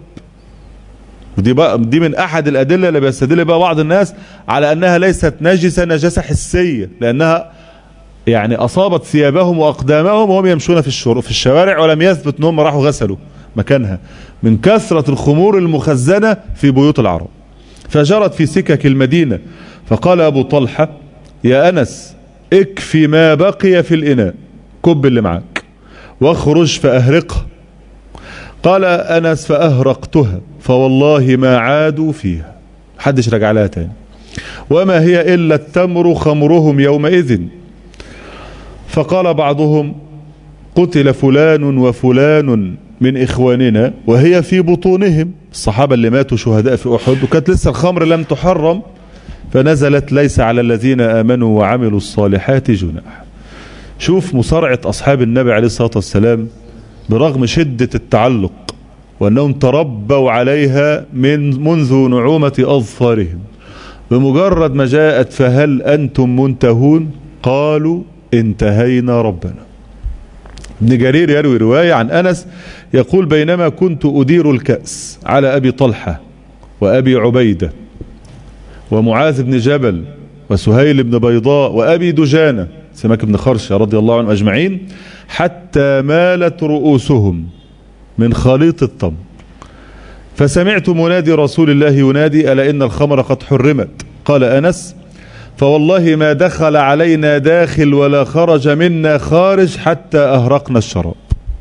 ودي بقى دي من احد الادله اللي بيستدل بقى بعض الناس على انها ليست نجسه نجاسه حسيه لانها يعني اصابت ثيابهم واقدامهم وهم يمشون في الشر في الشوارع ولم يثبت انهم راحوا غسلوا مكانها من كثره الخمور المخزنه في بيوت العرب فجرت في سكك المدينه فقال ابو طلحه يا انس اكفي ما بقي في الاناء كب اللي معاك واخرج فاهرقها قال أنس فأهرقتها فوالله ما عادوا فيها حدش رجع لها تاني وما هي إلا التمر خمرهم يومئذ فقال بعضهم قتل فلان وفلان من إخواننا وهي في بطونهم الصحابة اللي ماتوا شهداء في أحد وكانت لسه الخمر لم تحرم فنزلت ليس على الذين آمنوا وعملوا الصالحات جناح شوف مصارعة أصحاب النبي عليه الصلاة والسلام برغم شدة التعلق وأنهم تربوا عليها من منذ نعومة أظفارهم بمجرد ما جاءت فهل أنتم منتهون قالوا انتهينا ربنا ابن جرير يروي رواية عن أنس يقول بينما كنت أدير الكأس على أبي طلحة وأبي عبيدة ومعاذ بن جبل وسهيل بن بيضاء وأبي دجانة سماك بن خرشة رضي الله عنهم أجمعين حتى مالت رؤوسهم من خليط التمر فسمعت منادي رسول الله ينادي ألا إن الخمر قد حرمت قال أنس فوالله ما دخل علينا داخل ولا خرج منا خارج حتى أهرقنا الشراب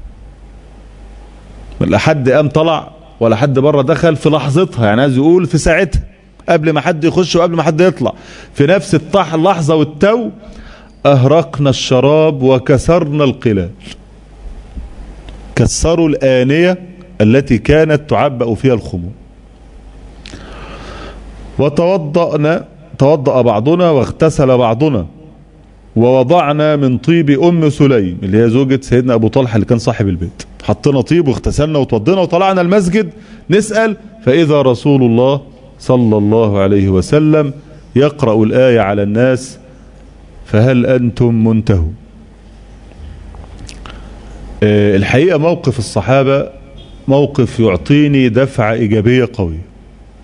لا حد قام طلع ولا حد بره دخل في لحظتها يعني عايز يقول في ساعتها قبل ما حد يخش وقبل ما حد يطلع في نفس الطح اللحظة والتو أهرقنا الشراب وكسرنا القلال كسروا الآنية التي كانت تعبأ فيها الخمور وتوضأنا توضأ بعضنا واغتسل بعضنا ووضعنا من طيب أم سليم اللي هي زوجة سيدنا أبو طلحة اللي كان صاحب البيت حطينا طيب واغتسلنا وتوضينا وطلعنا المسجد نسأل فإذا رسول الله صلى الله عليه وسلم يقرأ الآية على الناس فهل أنتم منتهون الحقيقة موقف الصحابة موقف يعطيني دفعة إيجابية قوية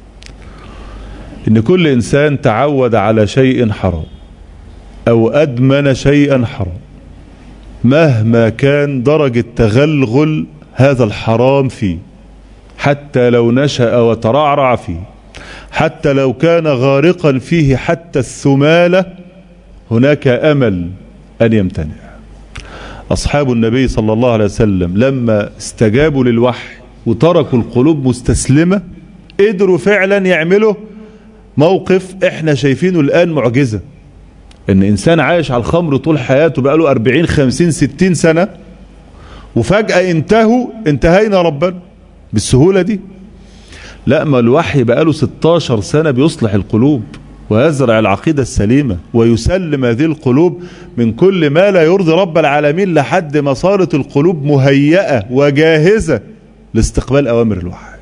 إن كل إنسان تعود على شيء حرام أو أدمن شيئا حرام مهما كان درجة تغلغل هذا الحرام فيه حتى لو نشأ وترعرع فيه حتى لو كان غارقا فيه حتى الثمالة هناك أمل أن يمتنع أصحاب النبي صلى الله عليه وسلم لما استجابوا للوحي وتركوا القلوب مستسلمة قدروا فعلا يعملوا موقف احنا شايفينه الآن معجزة ان انسان عايش على الخمر طول حياته بقاله 40 50 60 سنة وفجأة انتهوا انتهينا ربنا بالسهولة دي لا ما الوحي بقاله 16 سنة بيصلح القلوب ويزرع العقيدة السليمة ويسلم هذه القلوب من كل ما لا يرضي رب العالمين لحد ما صارت القلوب مهيئة وجاهزة لاستقبال أوامر الوحي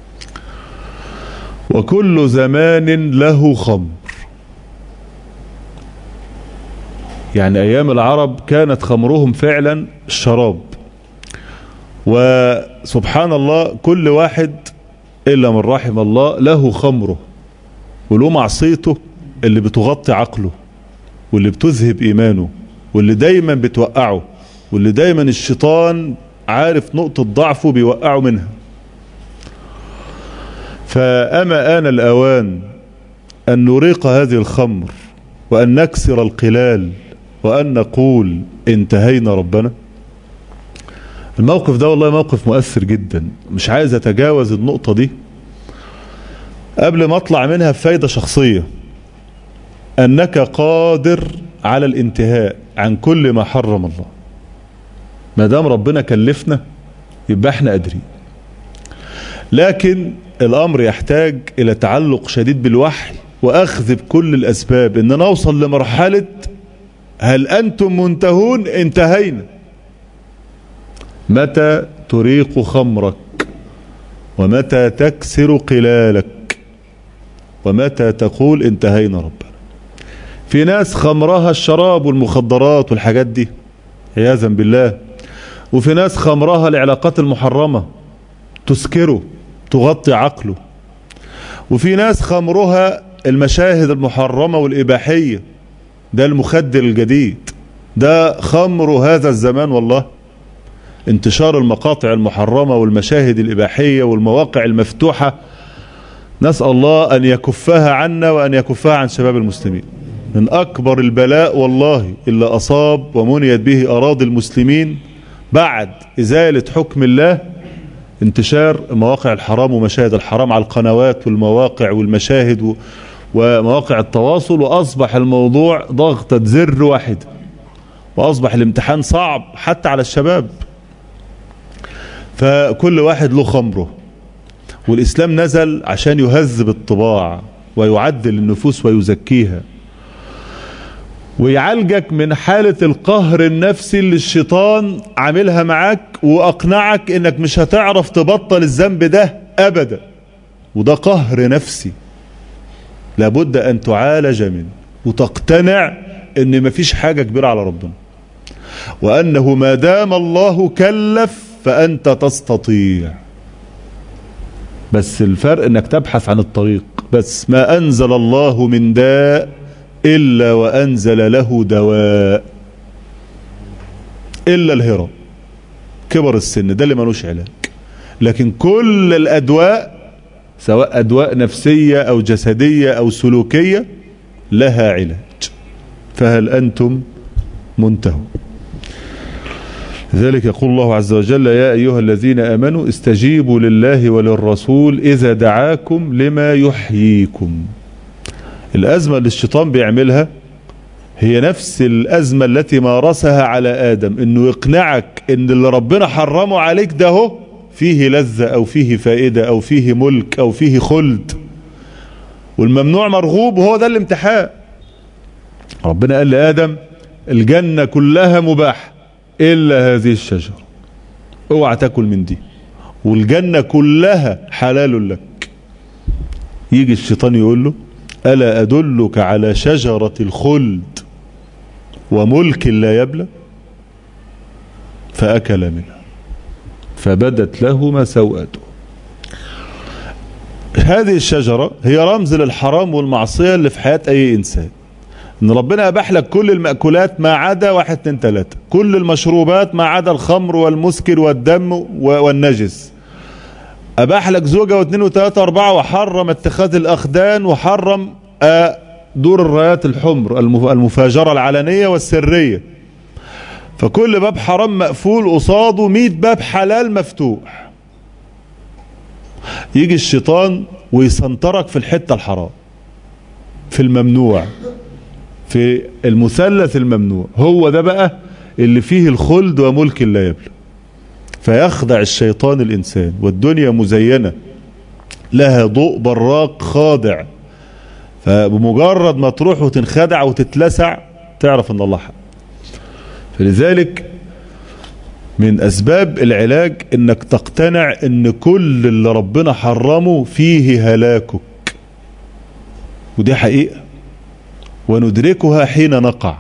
وكل زمان له خمر يعني أيام العرب كانت خمرهم فعلا الشراب وسبحان الله كل واحد إلا من رحم الله له خمره وله معصيته اللي بتغطي عقله واللي بتذهب إيمانه واللي دايما بتوقعه واللي دايما الشيطان عارف نقطة ضعفه بيوقعه منها فأما آن الأوان أن نريق هذه الخمر وأن نكسر القلال وأن نقول انتهينا ربنا الموقف ده والله موقف مؤثر جدا مش عايز أتجاوز النقطة دي قبل ما أطلع منها بفايدة شخصية أنك قادر على الانتهاء عن كل ما حرم الله ما دام ربنا كلفنا يبقى احنا قادرين لكن الأمر يحتاج إلى تعلق شديد بالوحي وأخذ بكل الأسباب إن نوصل لمرحلة هل أنتم منتهون انتهينا متى تريق خمرك ومتى تكسر قلالك ومتى تقول انتهينا ربنا في ناس خمرها الشراب والمخدرات والحاجات دي عياذا بالله وفي ناس خمرها العلاقات المحرمة تسكره تغطي عقله وفي ناس خمرها المشاهد المحرمة والإباحية ده المخدر الجديد ده خمر هذا الزمان والله انتشار المقاطع المحرمة والمشاهد الإباحية والمواقع المفتوحة نسأل الله أن يكفها عنا وأن يكفها عن شباب المسلمين من أكبر البلاء والله اللي أصاب ومنيت به أراضي المسلمين بعد إزالة حكم الله انتشار مواقع الحرام ومشاهد الحرام على القنوات والمواقع والمشاهد ومواقع التواصل وأصبح الموضوع ضغطة زر واحدة وأصبح الامتحان صعب حتى على الشباب فكل واحد له خمره والإسلام نزل عشان يهذب الطباع ويعدل النفوس ويزكيها ويعالجك من حالة القهر النفسي اللي الشيطان عاملها معاك وأقنعك إنك مش هتعرف تبطل الذنب ده أبدا وده قهر نفسي لابد أن تعالج منه وتقتنع إن مفيش حاجة كبيرة على ربنا وأنه ما دام الله كلف فأنت تستطيع بس الفرق انك تبحث عن الطريق بس ما انزل الله من داء الا وانزل له دواء الا الهرم كبر السن ده اللي ملوش علاج لكن كل الادواء سواء ادواء نفسية او جسدية او سلوكية لها علاج فهل انتم منتهون ذلك يقول الله عز وجل يا أيها الذين آمنوا استجيبوا لله وللرسول إذا دعاكم لما يحييكم الأزمة اللي الشيطان بيعملها هي نفس الأزمة التي مارسها على آدم إنه يقنعك إن اللي ربنا حرمه عليك ده هو فيه لذة أو فيه فائدة أو فيه ملك أو فيه خلد والممنوع مرغوب وهو ده الامتحان ربنا قال لآدم الجنة كلها مباحة إلا هذه الشجرة اوعى تاكل من دي والجنة كلها حلال لك يجي الشيطان يقول له ألا أدلك على شجرة الخلد وملك لا يبلى فأكل منها فبدت لهما سوءته هذه الشجرة هي رمز للحرام والمعصية اللي في حياة أي إنسان ان ربنا اباح لك كل المأكولات ما عدا واحد اتنين تلاتة كل المشروبات ما عدا الخمر والمسكر والدم والنجس اباح لك زوجة واثنين وثلاثة واربعة وحرم اتخاذ الاخدان وحرم دور الرايات الحمر المفاجرة العلنية والسرية فكل باب حرام مقفول قصاده 100 باب حلال مفتوح يجي الشيطان ويسنطرك في الحتة الحرام في الممنوع في المثلث الممنوع هو ده بقى اللي فيه الخلد وملك لا يبلى فيخدع الشيطان الإنسان والدنيا مزينة لها ضوء براق خاضع فبمجرد ما تروح وتنخدع وتتلسع تعرف ان الله حق فلذلك من أسباب العلاج انك تقتنع ان كل اللي ربنا حرمه فيه هلاكك ودي حقيقة وندركها حين نقع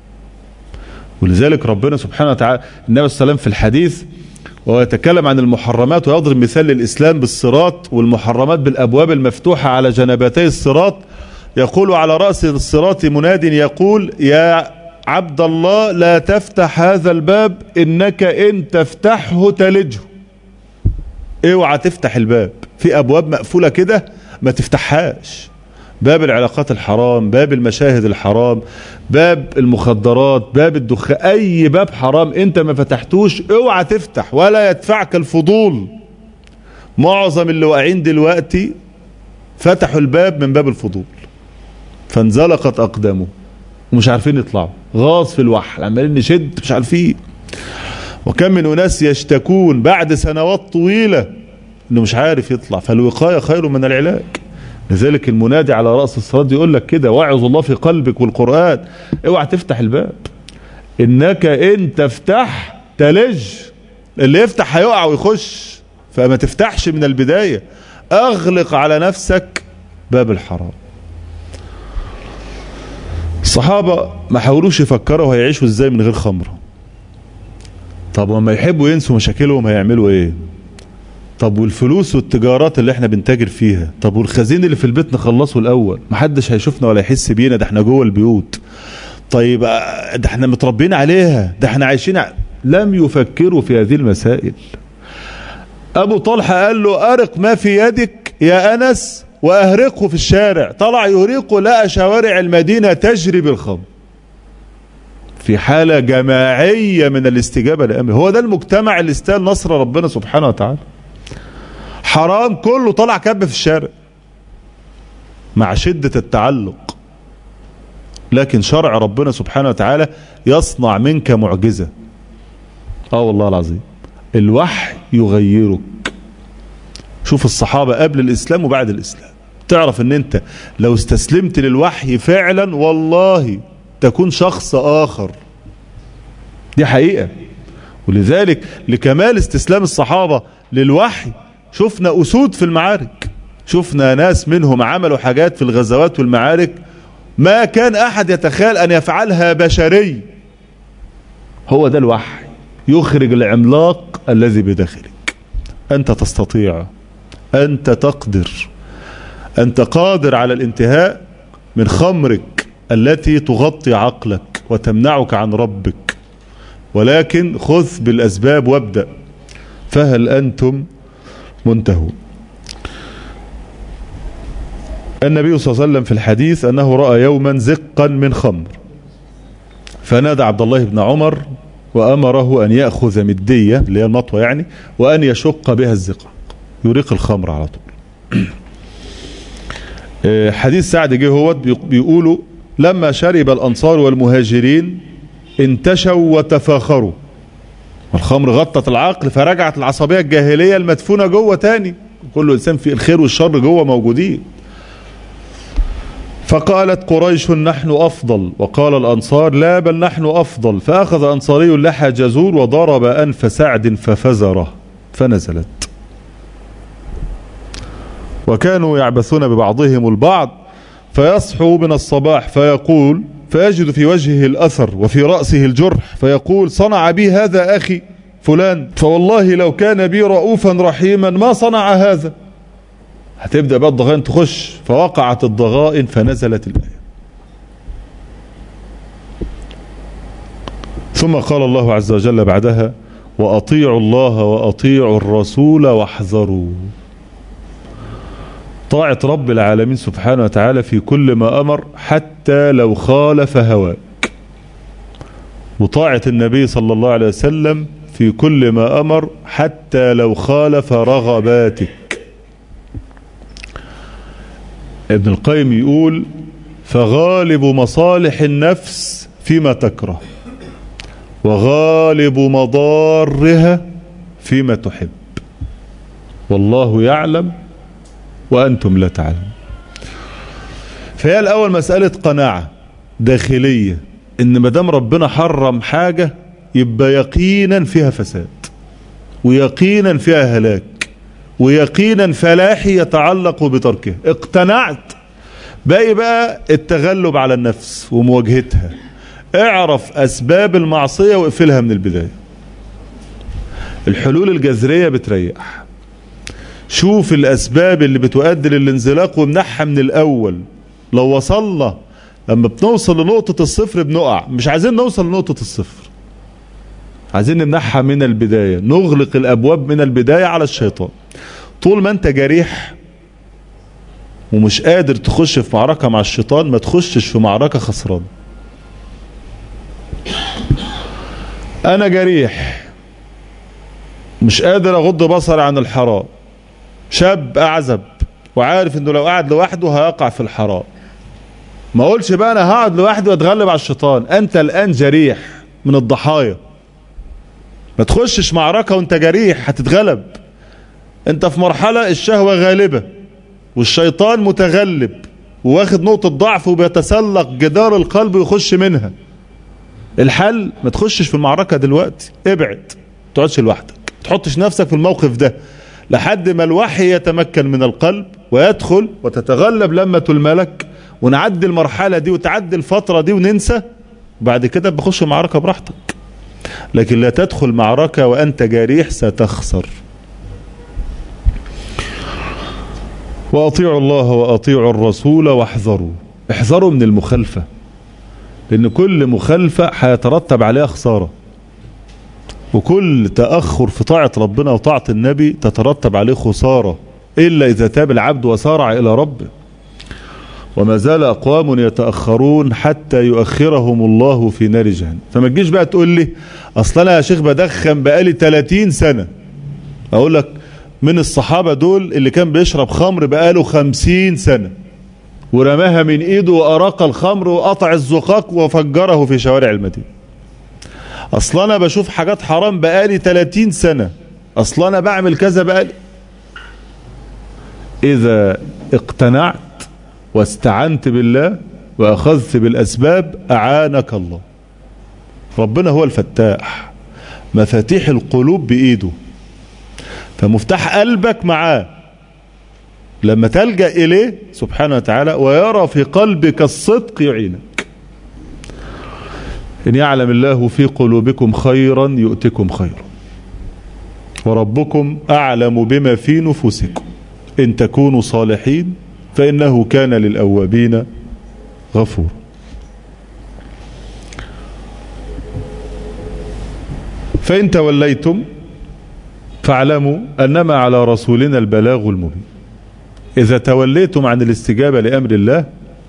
ولذلك ربنا سبحانه وتعالى النبي صلى الله عليه وسلم في الحديث وهو يتكلم عن المحرمات ويضرب مثال للإسلام بالصراط والمحرمات بالأبواب المفتوحة على جنبتي الصراط يقول على رأس الصراط مناد يقول يا عبد الله لا تفتح هذا الباب إنك إن تفتحه تلجه اوعى تفتح الباب في أبواب مقفولة كده ما تفتحهاش باب العلاقات الحرام باب المشاهد الحرام باب المخدرات باب الدخان اي باب حرام انت ما فتحتوش اوعى تفتح ولا يدفعك الفضول معظم اللي واقعين دلوقتي فتحوا الباب من باب الفضول فانزلقت اقدامه ومش عارفين يطلعوا غاص في الوحل عمالين نشد مش عارفين وكم من اناس يشتكون بعد سنوات طويلة انه مش عارف يطلع فالوقاية خير من العلاج لذلك المنادي على رأس الصلاة يقول لك كده واعظ الله في قلبك والقرآن اوعى تفتح الباب انك ان تفتح تلج اللي يفتح هيقع ويخش فما تفتحش من البداية اغلق على نفسك باب الحرام الصحابة ما حاولوش يفكروا هيعيشوا ازاي من غير خمرة طب وما يحبوا ينسوا مشاكلهم هيعملوا ايه طب والفلوس والتجارات اللي احنا بنتاجر فيها طب والخزين اللي في البيت نخلصه الاول محدش هيشوفنا ولا يحس بينا ده احنا جوه البيوت طيب ده احنا متربيين عليها ده احنا عايشين ع... لم يفكروا في هذه المسائل ابو طلحة قال له ارق ما في يدك يا انس واهرقه في الشارع طلع يهرقه لقى شوارع المدينة تجري بالخمر في حالة جماعية من الاستجابة لأمر هو ده المجتمع اللي استاهل نصر ربنا سبحانه وتعالى حرام كله طلع كب في الشارع مع شدة التعلق لكن شرع ربنا سبحانه وتعالى يصنع منك معجزة اه والله العظيم الوحي يغيرك شوف الصحابة قبل الإسلام وبعد الإسلام تعرف ان انت لو استسلمت للوحي فعلا والله تكون شخص آخر دي حقيقة ولذلك لكمال استسلام الصحابة للوحي شفنا أسود في المعارك شفنا ناس منهم عملوا حاجات في الغزوات والمعارك ما كان أحد يتخيل أن يفعلها بشري هو ده الوحي يخرج العملاق الذي بداخلك أنت تستطيع أنت تقدر أنت قادر على الانتهاء من خمرك التي تغطي عقلك وتمنعك عن ربك ولكن خذ بالأسباب وابدأ فهل أنتم منتهون النبي صلى الله عليه وسلم في الحديث أنه رأى يوما زقا من خمر فنادى عبد الله بن عمر وأمره أن يأخذ مدية اللي هي المطوة يعني وأن يشق بها الزقة يريق الخمر على طول حديث سعد جه هو بيقولوا لما شرب الأنصار والمهاجرين انتشوا وتفاخروا الخمر غطت العقل فرجعت العصبية الجاهلية المدفونة جوه تاني كل إنسان في الخير والشر جوه موجودين فقالت قريش نحن أفضل وقال الأنصار لا بل نحن أفضل فأخذ أنصاري لحى جزور وضرب أنف سعد ففزره فنزلت وكانوا يعبثون ببعضهم البعض فيصحو من الصباح فيقول فيجد في وجهه الأثر وفي رأسه الجرح فيقول صنع بي هذا أخي فلان فوالله لو كان بي رؤوفا رحيما ما صنع هذا هتبدأ بقى الضغائن تخش فوقعت الضغائن فنزلت الآية ثم قال الله عز وجل بعدها وأطيعوا الله وأطيعوا الرسول واحذروا طاعة رب العالمين سبحانه وتعالى في كل ما أمر حتى لو خالف هواك وطاعة النبي صلى الله عليه وسلم في كل ما أمر حتى لو خالف رغباتك ابن القيم يقول فغالب مصالح النفس فيما تكره وغالب مضارها فيما تحب والله يعلم وأنتم لا تعلمون فهي الأول مسألة قناعة داخلية إن ما دام ربنا حرم حاجة يبقى يقينا فيها فساد ويقينا فيها هلاك ويقينا فلاحي يتعلق بتركه اقتنعت باقي بقى التغلب على النفس ومواجهتها اعرف أسباب المعصية واقفلها من البداية الحلول الجذرية بتريح شوف الأسباب اللي بتؤدي للانزلاق وامنعها من الأول لو وصلنا لما بنوصل لنقطة الصفر بنقع مش عايزين نوصل لنقطة الصفر عايزين نمنعها من البداية نغلق الأبواب من البداية على الشيطان طول ما انت جريح ومش قادر تخش في معركة مع الشيطان ما تخشش في معركة خسران انا جريح مش قادر اغض بصري عن الحرام شاب اعزب وعارف انه لو قعد لوحده هيقع في الحرام ما اقولش بقى انا هقعد لوحدي واتغلب على الشيطان انت الان جريح من الضحايا ما تخشش معركة وانت جريح هتتغلب انت في مرحلة الشهوة غالبة والشيطان متغلب وواخد نقطة ضعف وبيتسلق جدار القلب ويخش منها الحل ما تخشش في المعركة دلوقتي ابعد تقعدش لوحدك تحطش نفسك في الموقف ده لحد ما الوحي يتمكن من القلب ويدخل وتتغلب لمة الملك ونعدي المرحلة دي وتعدي الفترة دي وننسى بعد كده بخش معركة براحتك لكن لا تدخل معركة وأنت جريح ستخسر وأطيعوا الله وأطيعوا الرسول واحذروا احذروا من المخالفة لأن كل مخالفة هيترتب عليها خسارة وكل تأخر في طاعة ربنا وطاعة النبي تترتب عليه خسارة إلا إذا تاب العبد وسارع إلى ربه وما زال أقوام يتأخرون حتى يؤخرهم الله في نار جهنم فما تجيش بقى تقول لي أصل أنا يا شيخ بدخن بقالي 30 سنة أقول لك من الصحابة دول اللي كان بيشرب خمر بقاله 50 سنة ورماها من ايده وأراق الخمر وقطع الزقاق وفجره في شوارع المدينة اصل انا بشوف حاجات حرام بقالي 30 سنة اصلا انا بعمل كذا بقى اذا اقتنعت واستعنت بالله واخذت بالاسباب اعانك الله ربنا هو الفتاح مفاتيح القلوب بايده فمفتاح قلبك معاه لما تلجأ إليه سبحانه وتعالى ويرى في قلبك الصدق يعينك إن يعلم الله في قلوبكم خيرا يؤتكم خيرا وربكم أعلم بما في نفوسكم إن تكونوا صالحين فإنه كان للأوابين غفور فإن توليتم فاعلموا أنما على رسولنا البلاغ المبين إذا توليتم عن الاستجابة لأمر الله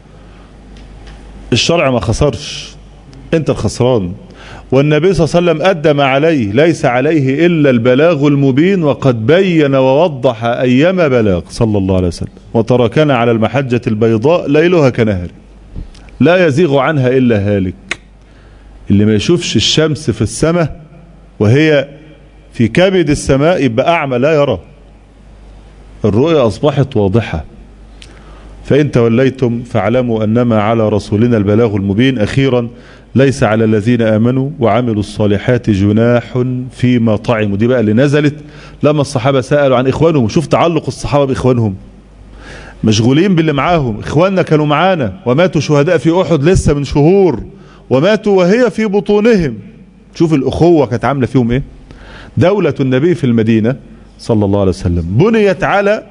الشرع ما خسرش أنت الخسران والنبي صلى الله عليه وسلم أدى ما عليه ليس عليه إلا البلاغ المبين وقد بين ووضح أيما بلاغ صلى الله عليه وسلم وتركنا على المحجة البيضاء ليلها كنهر لا يزيغ عنها إلا هالك اللي ما يشوفش الشمس في السماء وهي في كبد السماء يبقى أعمى لا يرى الرؤيا أصبحت واضحة فإن توليتم فاعلموا أنما على رسولنا البلاغ المبين أخيرا ليس على الذين آمنوا وعملوا الصالحات جناح فيما طعموا دي بقى اللي نزلت لما الصحابة سألوا عن إخوانهم شوف تعلق الصحابة بإخوانهم مشغولين باللي معاهم إخواننا كانوا معانا وماتوا شهداء في أحد لسه من شهور وماتوا وهي في بطونهم شوف الأخوة كانت عاملة فيهم إيه دولة النبي في المدينة صلى الله عليه وسلم بنيت على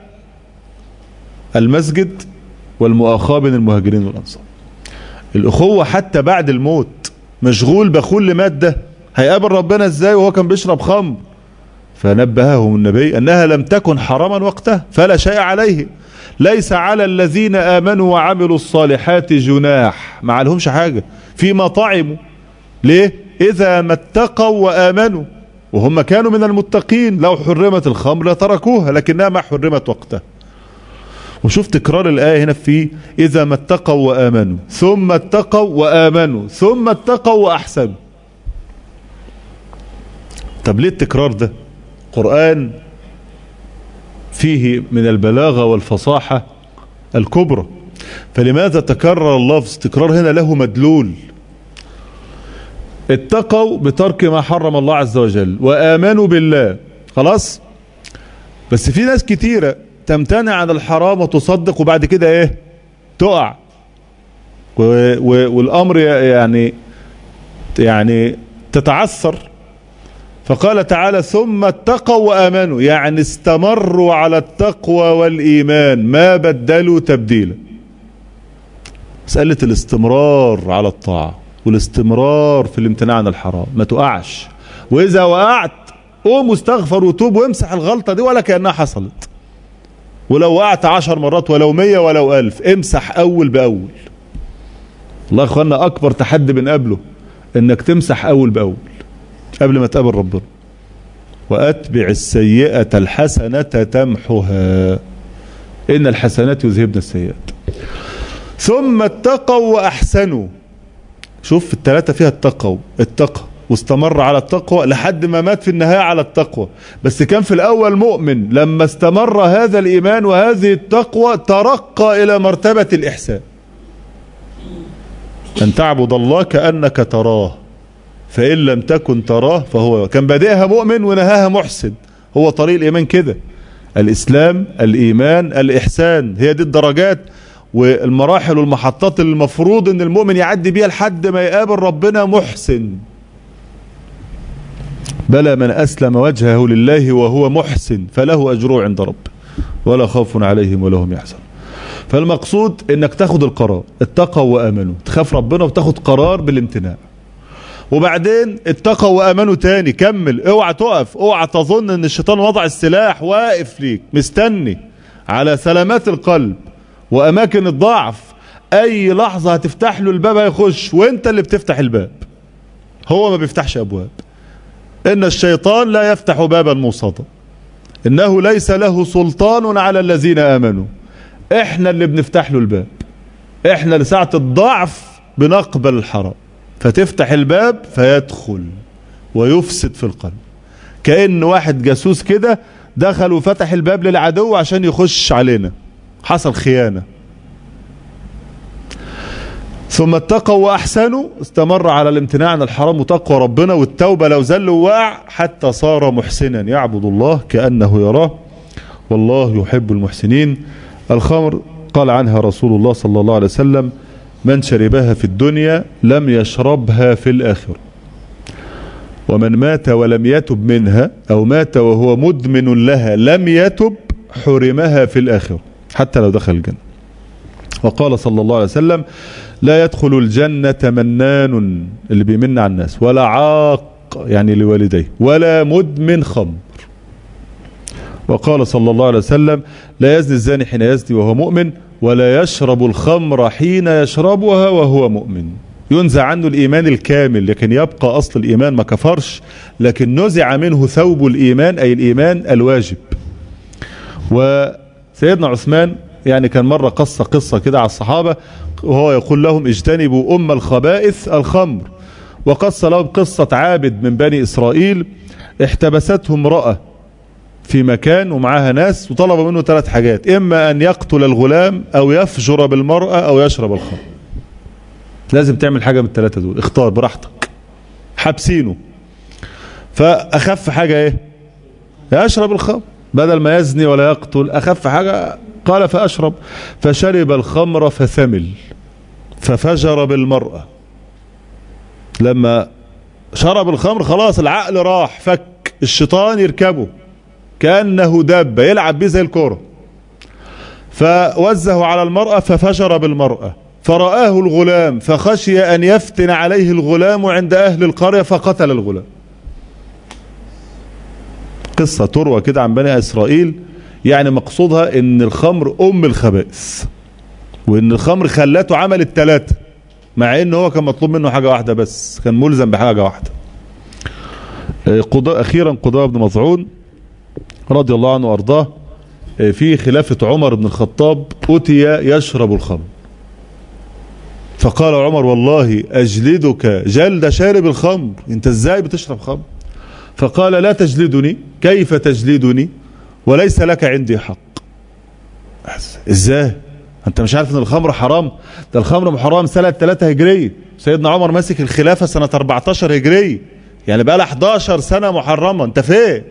المسجد والمؤاخاة بين المهاجرين والأنصار الأخوة حتى بعد الموت مشغول بأخوه اللي مات ده هيقابل ربنا ازاي وهو كان بيشرب خمر فنبههم النبي أنها لم تكن حراما وقتها فلا شيء عليه ليس على الذين آمنوا وعملوا الصالحات جناح ما عليهمش حاجة فيما طعموا ليه إذا ما اتقوا وآمنوا وهم كانوا من المتقين لو حرمت الخمر لتركوها لكنها ما حرمت وقتها وشوف تكرار الآية هنا في إذا ما اتقوا وآمنوا ثم اتقوا وآمنوا ثم اتقوا وأحسنوا طب ليه التكرار ده قرآن فيه من البلاغة والفصاحة الكبرى فلماذا تكرر اللفظ تكرار هنا له مدلول اتقوا بترك ما حرم الله عز وجل وآمنوا بالله خلاص بس في ناس كتيرة تمتنع عن الحرام وتصدق وبعد كده ايه تقع و و والامر يعني يعني تتعثر فقال تعالى ثم اتقوا وامنوا يعني استمروا على التقوى والايمان ما بدلوا تبديلا مسألة الاستمرار على الطاعة والاستمرار في الامتناع عن الحرام ما تقعش واذا وقعت قوم واستغفر وتوب وامسح الغلطة دي ولا كأنها حصلت ولو وقعت عشر مرات ولو مية ولو ألف امسح أول بأول الله أخوانا أكبر تحدي بنقابله إنك تمسح أول بأول قبل ما تقابل ربنا وأتبع السيئة الحسنة تمحها إن الحسنات يذهبن السيئات ثم اتقوا وأحسنوا شوف الثلاثة فيها اتقوا اتقوا واستمر على التقوى لحد ما مات في النهاية على التقوى بس كان في الأول مؤمن لما استمر هذا الإيمان وهذه التقوى ترقى إلى مرتبة الإحسان أن تعبد الله كأنك تراه فإن لم تكن تراه فهو كان بادئها مؤمن ونهاها محسن هو طريق الإيمان كده الإسلام الإيمان الإحسان هي دي الدرجات والمراحل والمحطات المفروض ان المؤمن يعدي بيها لحد ما يقابل ربنا محسن بلى من أسلم وجهه لله وهو محسن فله أجره عند رب ولا خوف عليهم ولا هم يحزنون فالمقصود انك تاخد القرار اتقوا وامنوا تخاف ربنا وتاخد قرار بالامتناع وبعدين اتقوا وامنوا تاني كمل اوعى تقف اوعى تظن ان الشيطان وضع السلاح واقف ليك مستني على سلامات القلب واماكن الضعف اي لحظة هتفتح له الباب هيخش وانت اللي بتفتح الباب هو ما بيفتحش ابواب ان الشيطان لا يفتح بابا موصدا انه ليس له سلطان على الذين امنوا احنا اللي بنفتح له الباب احنا لساعة الضعف بنقبل الحرام فتفتح الباب فيدخل ويفسد في القلب كأن واحد جاسوس كده دخل وفتح الباب للعدو عشان يخش علينا حصل خيانة ثم اتقوا وأحسنوا استمر على الامتناع عن الحرام وتقوى ربنا والتوبة لو زل ووقع حتى صار محسنا يعبد الله كأنه يراه والله يحب المحسنين الخمر قال عنها رسول الله صلى الله عليه وسلم من شربها في الدنيا لم يشربها في الآخرة ومن مات ولم يتب منها أو مات وهو مدمن لها لم يتب حرمها في الآخرة حتى لو دخل الجنة وقال صلى الله عليه وسلم لا يدخل الجنة منان اللي بيمن على الناس ولا عاق يعني لوالديه ولا مدمن خمر وقال صلى الله عليه وسلم لا يزني الزاني حين يزني وهو مؤمن ولا يشرب الخمر حين يشربها وهو مؤمن ينزع عنه الإيمان الكامل لكن يبقى أصل الإيمان ما كفرش لكن نزع منه ثوب الإيمان أي الإيمان الواجب وسيدنا عثمان يعني كان مرة قصة قصة كده على الصحابة وهو يقول لهم اجتنبوا أم الخبائث الخمر وقص لهم قصة عابد من بني إسرائيل احتبسته امرأة في مكان ومعاها ناس وطلب منه ثلاث حاجات إما أن يقتل الغلام أو يفجر بالمرأة أو يشرب الخمر لازم تعمل حاجة من الثلاثة دول اختار براحتك حابسينه فأخف حاجة ايه يشرب الخمر بدل ما يزني ولا يقتل أخف حاجة قال فأشرب فشرب الخمر فثمل ففجر بالمرأة لما شرب الخمر خلاص العقل راح فك الشيطان يركبه كأنه دابة يلعب بيه زي الكورة فوزه على المرأة ففجر بالمرأة فرآه الغلام فخشي أن يفتن عليه الغلام عند أهل القرية فقتل الغلام قصة تروى كده عن بني إسرائيل يعني مقصودها ان الخمر ام الخبائث وان الخمر خلاته عمل التلاتة مع ان هو كان مطلوب منه حاجة واحدة بس كان ملزم بحاجة واحدة قضاء اخيرا قضاء بن مظعون رضي الله عنه وارضاه في خلافة عمر بن الخطاب اتي يشرب الخمر فقال عمر والله اجلدك جلد شارب الخمر انت ازاي بتشرب خمر فقال لا تجلدني كيف تجلدني وليس لك عندي حق ازاي انت مش عارف ان الخمر حرام ده الخمر حرام سنة 3 هجرية سيدنا عمر ماسك الخلافة سنة 14 هجرية يعني بقى لها 11 سنة محرمة انت فين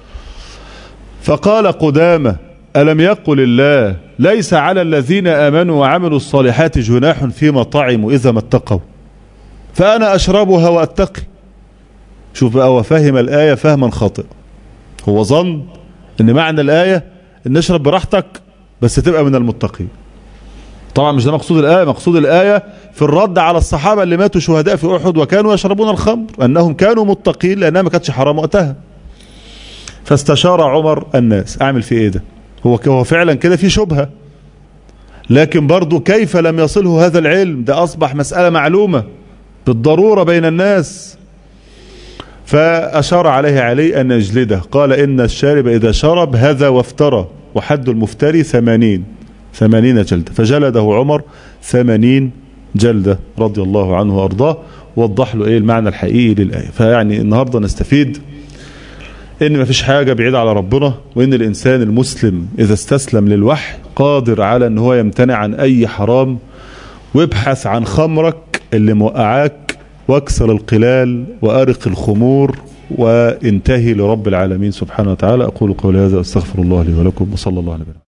فقال قدامة ألم يقل الله ليس على الذين آمنوا وعملوا الصالحات جناح فيما طعموا إذا ما اتقوا فأنا أشربها وأتقي شوف بقى وفهم الآية فهما خاطئ هو ظن ان معنى الآية ان اشرب براحتك بس تبقى من المتقين طبعا مش ده مقصود الآية مقصود الآية في الرد على الصحابة اللي ماتوا شهداء في أحد وكانوا يشربون الخمر أنهم كانوا متقين لأنها ما كانتش حرام وقتها فاستشار عمر الناس أعمل في إيه ده هو هو فعلا كده في شبهة لكن برضو كيف لم يصله هذا العلم ده أصبح مسألة معلومة بالضرورة بين الناس فأشار عليه علي أن يجلده قال إن الشارب إذا شرب هذا وافترى وحد المفتري ثمانين ثمانين جلدة فجلده عمر ثمانين جلدة رضي الله عنه وأرضاه وضح له إيه المعنى الحقيقي للآية فيعني النهاردة نستفيد إن ما فيش حاجة بعيدة على ربنا وإن الإنسان المسلم إذا استسلم للوحي قادر على أن هو يمتنع عن أي حرام وابحث عن خمرك اللي موقعاك واكسر القلال وأرق الخمور وانتهي لرب العالمين سبحانه وتعالى أقول قولي هذا أستغفر الله لي ولكم وصلى الله عليه وسلم